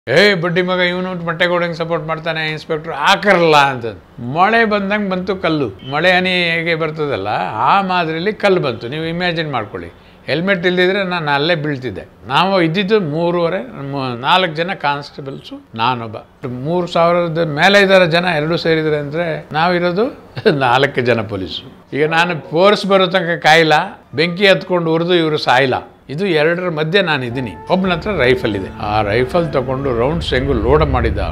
ಏ ಬಡ್ಡಿ ಮಗ ಇವನು ಮೊಟ್ಟೆಗೌಡಂಗೆ ಸಪೋರ್ಟ್ ಮಾಡ್ತಾನೆ ಇನ್ಸ್ಪೆಕ್ಟ್ರ್ ಹಾಕರಲ್ಲ ಅಂತ ಮಳೆ ಬಂದಂಗೆ ಬಂತು ಕಲ್ಲು ಮಳೆ ಹನಿ ಹೇಗೆ ಬರ್ತದಲ್ಲ ಆ ಮಾದರಿಲಿ ಕಲ್ಲು ಬಂತು ನೀವು ಇಮ್ಯಾಜಿನ್ ಮಾಡ್ಕೊಳ್ಳಿ ಹೆಲ್ಮೆಟ್ ಇಲ್ದಿದ್ರೆ ನಾನು ಅಲ್ಲೇ ಬೀಳ್ತಿದ್ದೆ ನಾವು ಇದ್ದಿದ್ದು ಮೂರುವರೆ ಮೂ- ನಾಲ್ಕು ಜನ ಕಾನ್ಸ್ಟೇಬಲ್ಸು ನಾನೊಬ್ಬ ಮೂರು ಸಾವಿರದ ಮೇಲೆ ಇದ್ದಾರೆ ಜನ ಎರಡು ಸೇರಿದ್ರೆ ಅಂದರೆ ನಾವಿರೋದು ನಾಲ್ಕು ಜನ ಪೊಲೀಸು ಈಗ ನಾನು ಫೋರ್ಸ್ ಬರೋ ತನಕ ಕಾಯಿಲ್ಲ ಬೆಂಕಿ ಹತ್ಕೊಂಡು ಉರಿದು ಇವರು ಸಾಯಿಲ್ಲ ಇದು ಎರಡರ ಮಧ್ಯೆ ನಾನು ಇದ್ದೀನಿ ಒಬ್ಬನ ಹತ್ರ ರೈಫಲ್ ಇದೆ ಆ ರೈಫಲ್ ತಗೊಂಡು ರೌಂಡ್ಸ್ ಹೆಂಗು ಲೋಡ್ ಮಾಡಿದ್ದ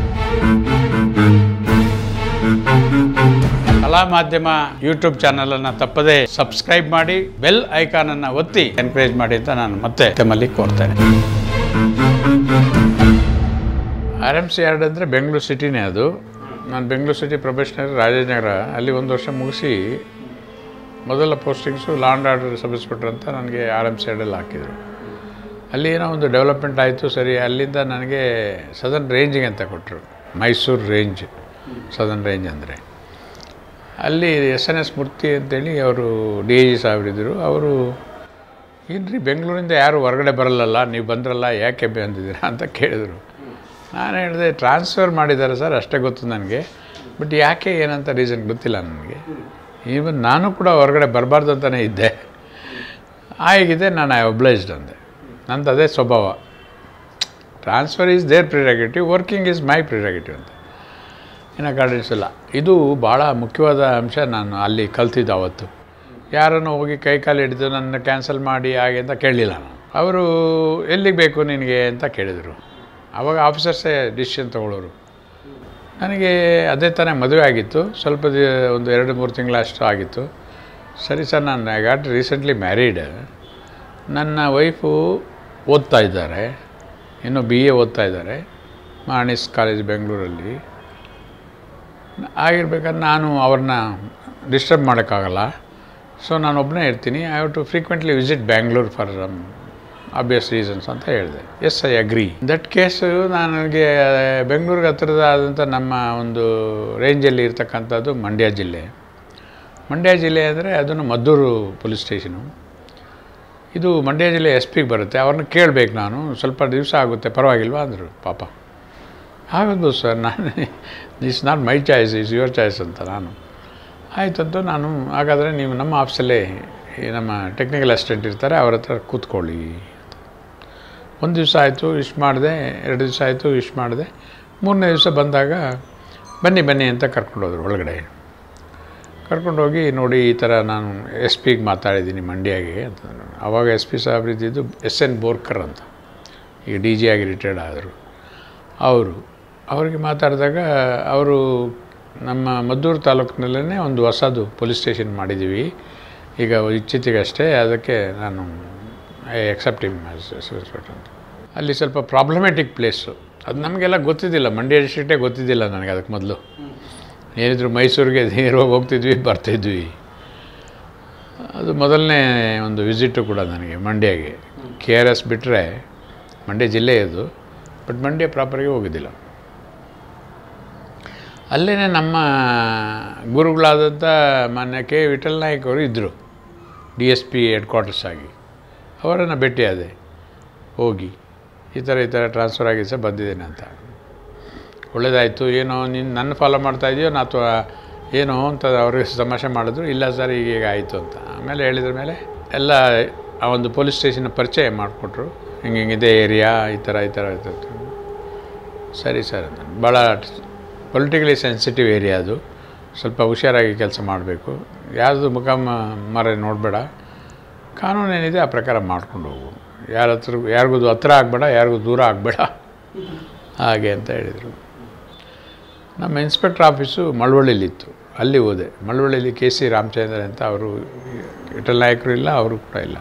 ಕಲಾ ಮಾಧ್ಯಮ ಯೂಟ್ಯೂಬ್ ಚಾನಲನ್ನು ತಪ್ಪದೇ ಸಬ್ಸ್ಕ್ರೈಬ್ ಮಾಡಿ ಬೆಲ್ ಐಕಾನನ್ನು ಒತ್ತಿ ಎನ್ಕರೇಜ್ ಮಾಡಿ ಅಂತ ನಾನು ಮತ್ತೆ ತಮ್ಮಲ್ಲಿ ಕೋರ್ತೇನೆ ಆರ್ ಎಮ್ ಸಿ ಯಾರ್ಡ್ ಅಂದರೆ ಬೆಂಗಳೂರು ಸಿಟಿನೇ ಅದು ನಾನು ಬೆಂಗಳೂರು ಸಿಟಿ ಪ್ರೊಫೆಷನಲ್ ರಾಜನಗರ ಅಲ್ಲಿ ಒಂದು ವರ್ಷ ಮುಗಿಸಿ ಮೊದಲ ಪೋಸ್ಟಿಂಗ್ಸು ಲಾಂಡ್ ಆರ್ಡರ್ ಸಬ್ ಇನ್ಸ್ಪೆಕ್ಟರ್ ಅಂತ ನನಗೆ ಆರ್ ಎಮ್ ಸಿ ಯಾರ್ಡಲ್ಲಿ ಹಾಕಿದರು ಅಲ್ಲಿ ಏನೋ ಒಂದು ಡೆವಲಪ್ಮೆಂಟ್ ಆಯಿತು ಸರಿ ಅಲ್ಲಿಂದ ನನಗೆ ಸದರ್ನ್ ರೇಂಜಿಗೆ ಅಂತ ಕೊಟ್ಟರು ಮೈಸೂರು ರೇಂಜ್ ಸದರ್ನ್ ರೇಂಜ್ ಅಂದರೆ ಅಲ್ಲಿ ಎಸ್ ಎನ್ ಎಸ್ ಮೂರ್ತಿ ಅಂತೇಳಿ ಅವರು ಡಿ ಐ ಜಿ ಸಾಹೇಬರಿದ್ದರು ಅವರು ಇಲ್ರಿ ಬೆಂಗಳೂರಿಂದ ಯಾರು ಹೊರಗಡೆ ಬರಲ್ಲಲ್ಲ ನೀವು ಬಂದ್ರಲ್ಲ ಯಾಕೆ ಬಂದಿದ್ದೀರಾ ಅಂತ ಕೇಳಿದರು ನಾನು ಹೇಳಿದೆ ಟ್ರಾನ್ಸ್ಫರ್ ಮಾಡಿದ್ದಾರೆ ಸರ್ ಅಷ್ಟೇ ಗೊತ್ತು ನನಗೆ ಬಟ್ ಯಾಕೆ ಏನಂತ ರೀಸನ್ ಗೊತ್ತಿಲ್ಲ ನನಗೆ ಈವನ್ ನಾನು ಕೂಡ ಹೊರಗಡೆ ಬರಬಾರ್ದು ಅಂತಲೇ ಇದ್ದೆ ಆಗಿದೆ ನಾನು ಐ ಒಬ್ಲೈಸ್ಡ್ ಅಂದೆ ನಂದು ಅದೇ ಸ್ವಭಾವ transfer is their prerogative working is my prerogative ಅಂತ ಇನ್ನು ಕಾಡಿಸಿಲ್ಲ ಇದು ಭಾಳ ಮುಖ್ಯವಾದ ಅಂಶ ನಾನು ಅಲ್ಲಿ ಕಲ್ತಿದ್ದೆ ಅವತ್ತು ಯಾರನ್ನು ಹೋಗಿ ಕೈ ಕಾಲು ಹಿಡಿದು ನನ್ನ ಕ್ಯಾನ್ಸಲ್ ಮಾಡಿ ಹಾಗೆ ಅಂತ ಕೇಳಲಿಲ್ಲ ನಾನು ಅವರು ಎಲ್ಲಿಗೆ ಬೇಕು ನಿನಗೆ ಅಂತ ಕೇಳಿದರು ಆವಾಗ ಆಫೀಸರ್ಸೇ ಡಿಸಿಷನ್ ತೊಗೊಳ್ಳೋರು ನನಗೆ ಅದೇ ತಾನೇ ಮದುವೆ ಆಗಿತ್ತು ಸ್ವಲ್ಪ ದಿ ಒಂದು ಎರಡು ಮೂರು ತಿಂಗಳ ಅಷ್ಟು ಆಗಿತ್ತು ಸರಿ ಸರ್ ನಾನು ಐ ಗಾಟ್ ರೀಸೆಂಟ್ಲಿ ಮ್ಯಾರೀಡ್ ನನ್ನ ವೈಫು ಓದ್ತಾ ಇದ್ದಾರೆ ಇನ್ನು ಬಿ ಎ ಓದ್ತಾ ಇದ್ದಾರೆ ಮಾಣಿಸ್ ಕಾಲೇಜ್ ಬೆಂಗಳೂರಲ್ಲಿ ಆಗಿರ್ಬೇಕಾದ್ರೆ ನಾನು ಅವ್ರನ್ನ ಡಿಸ್ಟರ್ಬ್ ಮಾಡೋಕ್ಕಾಗಲ್ಲ ಸೊ ನಾನು ಒಬ್ಬನೇ ಇರ್ತೀನಿ I have to frequently visit Bangalore for obvious reasons ಅಂತ ಹೇಳಿದೆ yes I agree that case ನನಗೆ ಬೆಂಗಳೂರಿಗೆ ಹತ್ತಿರದಾದಂಥ ನಮ್ಮ ಒಂದು ರೇಂಜಲ್ಲಿ ಇರ್ತಕ್ಕಂಥದ್ದು ಮಂಡ್ಯ ಜಿಲ್ಲೆ ಮಂಡ್ಯ ಜಿಲ್ಲೆ ಅಂದರೆ ಅದನ್ನು ಮದ್ದೂರು ಪೊಲೀಸ್ ಸ್ಟೇಷನು ಇದು ಮಂಡ್ಯ ಜಿಲ್ಲೆ ಎಸ್ ಪಿಗೆ ಬರುತ್ತೆ ಅವ್ರನ್ನ ಕೇಳಬೇಕು ನಾನು ಸ್ವಲ್ಪ ದಿವಸ ಆಗುತ್ತೆ ಪರವಾಗಿಲ್ವಾ ಅಂದರು ಪಾಪ ಆಗ್ಬೋದು ಸರ್ ನಾನು is not my choice is your choice ಅಂತ ನಾನು ಆಯ್ತಂತ ನಾನು ಹಾಗಾದರೆ ನೀವು ನಮ್ಮ ಆಫೀಸಲ್ಲೇ ಈ ನಮ್ಮ ಟೆಕ್ನಿಕಲ್ ಅಸಿಸ್ಟೆಂಟ್ ಇರ್ತಾರೆ ಅವ್ರ ಹತ್ರ ಕೂತ್ಕೊಳ್ಳಿ ಅಂತ ಒಂದು ದಿವಸ ಆಯಿತು ಇಷ್ಟು ಮಾಡಿದೆ ಎರಡು ದಿವಸ ಆಯಿತು ಇಷ್ಟು ಮಾಡಿದೆ ಮೂರನೇ ದಿವಸ ಬಂದಾಗ ಬನ್ನಿ ಬನ್ನಿ ಅಂತ ಕರ್ಕೊಂಡೋದ್ರು ಒಳಗಡೆ ಕರ್ಕೊಂಡೋಗಿ ನೋಡಿ ಈ ಥರ ನಾನು ಎಸ್ ಪಿಗೆ ಮಾತಾಡಿದ್ದೀನಿ ಮಂಡ್ಯಗೆ ಅಂತ ಆವಾಗ ಎಸ್ ಪಿ ಸಾಹೇಬ್ರು ಇದ್ದಿದ್ದು ಎಸ್ ಎನ್ ಬೋರ್ಕರ್ ಅಂತ ಈಗ ಡಿ ಜಿ ಆಗಿ ರಿಟೈರ್ಡ್ ಆದರು ಅವರು ಅವರಿಗೆ ಮಾತಾಡಿದಾಗ ಅವರು ನಮ್ಮ ಮದ್ದೂರು ತಾಲೂಕಿನಲ್ಲೇ ಒಂದು ಹೊಸದು ಪೊಲೀಸ್ ಸ್ಟೇಷನ್ ಮಾಡಿದ್ದೀವಿ ಈಗ ಇಚ್ಛಿತಿಗಷ್ಟೇ ಅದಕ್ಕೆ ನಾನು ಐ ಎಕ್ಸೆಪ್ಟ್ ಇಮ್ ಇನ್ಸ್ಪೆಕ್ಟರ್ ಅಂತ ಅಲ್ಲಿ ಸ್ವಲ್ಪ ಪ್ರಾಬ್ಲಮೆಟಿಕ್ ಪ್ಲೇಸು ಅದು ನಮಗೆಲ್ಲ ಗೊತ್ತಿದ್ದಿಲ್ಲ ಮಂಡ್ಯ ಡಿಸ್ಟ್ರಿಕ್ಟೇ ಗೊತ್ತಿದ್ದಿಲ್ಲ ನನಗೆ ಅದಕ್ಕೆ ಮೊದಲು ಏನಿದ್ರು ಮೈಸೂರಿಗೆ ನೇರವಾಗಿ ಹೋಗ್ತಿದ್ವಿ ಬರ್ತಿದ್ವಿ ಅದು ಮೊದಲನೇ ಒಂದು ವಿಸಿಟು ಕೂಡ ನನಗೆ ಮಂಡ್ಯಗೆ ಕೆ ಆರ್ ಎಸ್ ಬಿಟ್ಟರೆ ಮಂಡ್ಯ ಜಿಲ್ಲೆ ಇದು ಬಟ್ ಮಂಡ್ಯ ಪ್ರಾಪರಿಗೆ ಹೋಗಿದ್ದಿಲ್ಲ ಅಲ್ಲೇ ನಮ್ಮ ಗುರುಗಳಾದಂಥ ಮಾನ್ಯ ಕೆ ವಿಠಲ್ ನಾಯ್ಕ್ ಅವರು ಇದ್ದರು D S P headquarters ಆಗಿ ಅವರನ್ನು ಭೇಟಿಯಾದೆ ಹೋಗಿ ಈ ಥರ ಈ ಥರ ಟ್ರಾನ್ಸ್ಫರ್ ಆಗಿ ಸಹ ಬಂದಿದ್ದೇನೆ ಅಂತ ಒಳ್ಳೇದಾಯಿತು ಏನೋ ನೀನು ನನ್ನ ಫಾಲೋ ಮಾಡ್ತಾ ಇದೆಯೋ ನಾ ಅಥವಾ ಏನೋ ಅಂತ ಅವ್ರಿಗೆ ತಮಾಷೆ ಮಾಡಿದ್ರು ಇಲ್ಲ ಸರ್ ಈಗ ಈಗ ಆಯಿತು ಅಂತ ಆಮೇಲೆ ಹೇಳಿದ್ರ ಮೇಲೆ ಎಲ್ಲ ಆ ಒಂದು ಪೊಲೀಸ್ ಸ್ಟೇಷನ್ ಪರಿಚಯ ಮಾಡಿಕೊಟ್ರು ಹಿಂಗೆ ಹಿಂಗಿದೆ ಏರಿಯಾ ಈ ಥರ ಈ ಥರ ಈ ಥರ ಅಂತ. ಸರಿ ಸರ್ ಅಂತ ಭಾಳ ಪೊಲಿಟಿಕಲಿ ಸೆನ್ಸಿಟಿವ್ ಏರಿಯಾ ಅದು ಸ್ವಲ್ಪ ಹುಷಾರಾಗಿ ಕೆಲಸ ಮಾಡಬೇಕು ಯಾವುದು ಮುಖ ಮ- ಮರೆ ನೋಡಬೇಡ ಕಾನೂನು ಏನಿದೆ ಆ ಪ್ರಕಾರ ಮಾಡ್ಕೊಂಡು ಹೋಗು ಯಾರ ಹತ್ರ ಯಾರಿಗೂ ಹತ್ರ ಆಗಬೇಡ ಯಾರಿಗೂ ದೂರ ಆಗಬೇಡ ಹಾಗೆ ಅಂತ ಹೇಳಿದರು ನಮ್ಮ ಇನ್ಸ್ಪೆಕ್ಟರ್ ಆಫೀಸು ಮಳವಳ್ಳಿಲಿತ್ತು ಅಲ್ಲಿ ಹೋದೆ ಮಳವಳ್ಳಿಲಿ ಕೆ ಸಿ ರಾಮಚಂದ್ರ ಅಂತ ಅವರು ಇಟಲ್ ನಾಯಕರು ಇಲ್ಲ ಅವರು ಕೂಡ ಇಲ್ಲ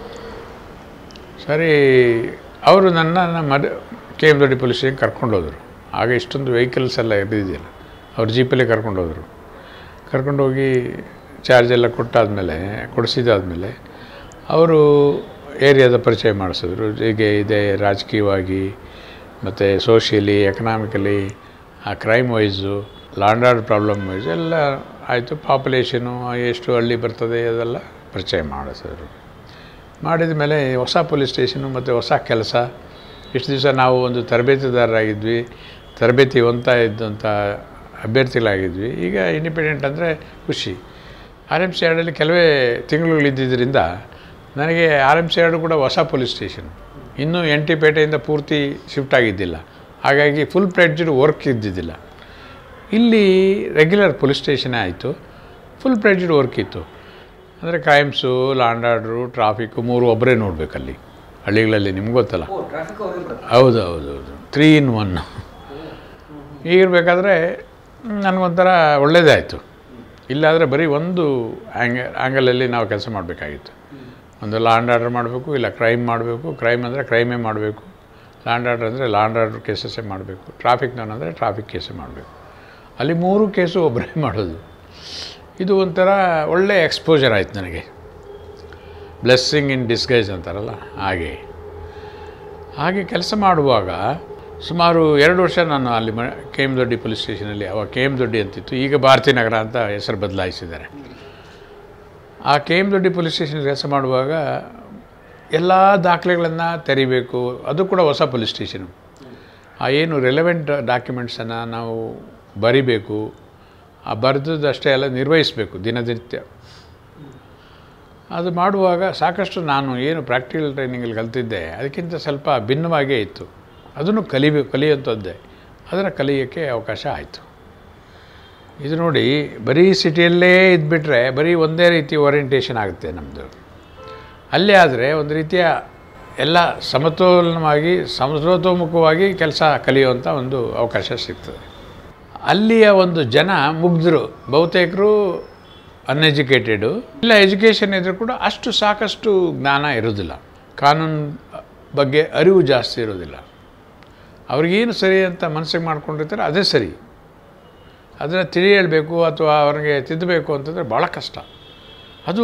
ಸರಿ ಅವರು ನನ್ನ ಮದ K M Doddi police station ಕರ್ಕೊಂಡೋದ್ರು ಆಗ ಇಷ್ಟೊಂದು ವೆಹಿಕಲ್ಸ್ ಎಲ್ಲ ಇದ್ದಿದ್ದಿಲ್ಲ ಅವ್ರು ಜೀಪಲ್ಲೇ ಕರ್ಕೊಂಡೋದ್ರು ಕರ್ಕೊಂಡೋಗಿ ಚಾರ್ಜ್ ಎಲ್ಲ ಕೊಟ್ಟಾದಮೇಲೆ ಕೊಡಿಸಿದಾದ್ಮೇಲೆ ಅವರು ಏರಿಯಾದ ಪರಿಚಯ ಮಾಡಿಸಿದ್ರು ಹೀಗೆ ಇದೆ ರಾಜಕೀಯವಾಗಿ ಮತ್ತು ಸೋಷಿಯಲಿ ಎಕನಾಮಿಕಲಿ ಆ crime wise law and order problem wise ಎಲ್ಲ ಆಯಿತು ಪಾಪ್ಯುಲೇಷನು ಎಷ್ಟು ಹಳ್ಳಿ ಬರ್ತದೆ ಅದೆಲ್ಲ ಪರಿಚಯ ಮಾಡಿಸಿದ್ರು ಮಾಡಿದ ಮೇಲೆ ಹೊಸ ಪೊಲೀಸ್ ಸ್ಟೇಷನು ಮತ್ತು ಹೊಸ ಕೆಲಸ ಇಷ್ಟು ದಿವಸ ನಾವು ಒಂದು ತರಬೇತಿದಾರರಾಗಿದ್ವಿ ತರಬೇತಿ ಹೊಂದ್ತಾ ಇದ್ದಂಥ ಅಭ್ಯರ್ಥಿಗಳಾಗಿದ್ವಿ ಈಗ ಇಂಡಿಪೆಂಡೆಂಟ್ ಅಂದರೆ ಖುಷಿ ಆರ್ ಎಮ್ ಸಿ ಯಾರ್ಡಲ್ಲಿ ಕೆಲವೇ ತಿಂಗಳುಗಳಿದ್ದರಿಂದ ನನಗೆ ಆರ್ ಎಮ್ ಸಿ ಯಾರ್ಡು ಕೂಡ ಹೊಸ ಪೊಲೀಸ್ ಸ್ಟೇಷನ್ ಇನ್ನೂ ಎನ್ ಟಿ ಪೇಟೆಯಿಂದ ಪೂರ್ತಿ ಶಿಫ್ಟ್ ಆಗಿದ್ದಿಲ್ಲ ಹಾಗಾಗಿ ಫುಲ್ ಪ್ಲೆಡ್ಜ್ಡ್ ವರ್ಕ್ ಇದ್ದಿದ್ದಿಲ್ಲ ಇಲ್ಲಿ ರೆಗ್ಯುಲರ್ ಪೊಲೀಸ್ ಸ್ಟೇಷನೇ ಆಯಿತು ಫುಲ್ ಪ್ಲೆಡ್ಜ್ಡ್ ವರ್ಕ್ ಇತ್ತು ಅಂದರೆ ಕ್ರೈಮ್ಸು ಲಾಂಡ್ ಆರ್ಡ್ರು ಟ್ರಾಫಿಕ್ಕು ಮೂರು ಒಬ್ಬರೇ ನೋಡಬೇಕಲ್ಲಿ ಹಳ್ಳಿಗಳಲ್ಲಿ ನಿಮ್ಗೆ ಗೊತ್ತಲ್ಲ ಓ ಟ್ರಾಫಿಕ್ ಅವ್ರಿಗೆ ಬರುತ್ತೆ ಹೌದು ಹೌದು ಹೌದು ತ್ರೀ ಇನ್ ಒನ್ ಈಗಿರಬೇಕಾದ್ರೆ ನನಗೊಂಥರ ಒಳ್ಳೇದೇ ಆಯಿತು ಇಲ್ಲಾದರೆ ಬರೀ ಒಂದು ಆ್ಯಂಗ ಆ್ಯಂಗಲಲ್ಲಿ ನಾವು ಕೆಲಸ ಮಾಡಬೇಕಾಗಿತ್ತು ಒಂದು ಲಾಂಡ್ ಆರ್ಡರ್ ಮಾಡಬೇಕು ಇಲ್ಲ ಕ್ರೈಮ್ ಮಾಡಬೇಕು ಕ್ರೈಮ್ ಅಂದರೆ ಕ್ರೈಮೇ ಮಾಡಬೇಕು ಲಾಂಡ್ ಆರ್ಡರ್ ಅಂದರೆ ಲಾಂಡ್ ಆರ್ಡರ್ ಕೇಸಸ್ಸೇ ಮಾಡಬೇಕು ಟ್ರಾಫಿಕ್ನವನು ಅಂದರೆ ಟ್ರಾಫಿಕ್ ಕೇಸೇ ಮಾಡಬೇಕು ಅಲ್ಲಿ ಮೂರು ಕೇಸು ಒಬ್ಬರೇ ಮಾಡೋದು ಇದು ಒಂಥರ ಒಳ್ಳೆ ಎಕ್ಸ್ಪೋಜರ್ ಆಯ್ತು ನನಗೆ ಬ್ಲೆಸ್ಸಿಂಗ್ ಇನ್ ಡಿಸ್ಗೈಸ್ ಅಂತಾರಲ್ಲ ಹಾಗೆ ಹಾಗೆ ಕೆಲಸ ಮಾಡುವಾಗ ಸುಮಾರು ಎರಡು ವರ್ಷ ನಾನು ಅಲ್ಲಿ ಮ ಕೆ ಎಮ್ ದೊಡ್ಡಿ ಪೊಲೀಸ್ ಸ್ಟೇಷನಲ್ಲಿ ಅವಾಗ ಕೆ ಎಮ್ ದೊಡ್ಡಿ ಅಂತಿತ್ತು ಈಗ ಭಾರತಿ ನಗರ ಅಂತ ಹೆಸರು ಬದಲಾಯಿಸಿದ್ದಾರೆ ಆ K M Doddi police station ಕೆಲಸ ಮಾಡುವಾಗ ಎಲ್ಲ ದಾಖಲೆಗಳನ್ನು ತೆರಿಬೇಕು ಅದು ಕೂಡ ಹೊಸ ಪೊಲೀಸ್ ಸ್ಟೇಷನು ಆ ಏನು ರೆಲೆವೆಂಟ್ ಡಾಕ್ಯುಮೆಂಟ್ಸನ್ನು ನಾವು ಬರಿಬೇಕು ಆ ಬರೆದಷ್ಟೇ ಎಲ್ಲ ನಿರ್ವಹಿಸಬೇಕು ದಿನನಿತ್ಯ ಅದು ಮಾಡುವಾಗ ಸಾಕಷ್ಟು ನಾನು ಏನು ಪ್ರಾಕ್ಟಿಕಲ್ ಟ್ರೈನಿಂಗಲ್ಲಿ ಕಲ್ತಿದ್ದೆ ಅದಕ್ಕಿಂತ ಸ್ವಲ್ಪ ಭಿನ್ನವಾಗೇ ಇತ್ತು ಅದನ್ನು ಕಲಿಬೇಕು ಕಲಿಯುವಂಥದ್ದೇ ಅದರ ಕಲಿಯೋಕ್ಕೆ ಅವಕಾಶ ಆಯಿತು ಇದು ನೋಡಿ ಬರೀ ಸಿಟಿಯಲ್ಲೇ ಇದ್ಬಿಟ್ರೆ ಬರೀ ಒಂದೇ ರೀತಿ ಓರಿಯಂಟೇಷನ್ ಆಗುತ್ತೆ ನಮ್ಮದು ಅಲ್ಲೇ ಆದರೆ ಒಂದು ರೀತಿಯ ಎಲ್ಲ ಸಮತೋಲನವಾಗಿ ಸಮತೋಮುಖವಾಗಿ ಕೆಲಸ ಕಲಿಯುವಂಥ ಒಂದು ಅವಕಾಶ ಸಿಗ್ತದೆ ಅಲ್ಲಿಯ ಒಂದು ಜನ ಮುಗ್ಧರು ಬಹುತೇಕರು ಅನ್ಎಜುಕೇಟೆಡು ಇಲ್ಲ ಎಜುಕೇಷನ್ ಇದ್ರೂ ಕೂಡ ಅಷ್ಟು ಸಾಕಷ್ಟು ಜ್ಞಾನ ಇರೋದಿಲ್ಲ ಕಾನೂನು ಬಗ್ಗೆ ಅರಿವು ಜಾಸ್ತಿ ಇರೋದಿಲ್ಲ ಅವ್ರಿಗೇನು ಸರಿ ಅಂತ ಮನಸ್ಸಿಗೆ ಮಾಡ್ಕೊಂಡಿರ್ತಾರೆ ಅದೇ ಸರಿ ಅದನ್ನು ತಿಳಿ ಹೇಳಬೇಕು ಅಥವಾ ಅವ್ರಿಗೆ ತಿದ್ದಬೇಕು ಅಂತಂದರೆ ಭಾಳ ಕಷ್ಟ ಅದು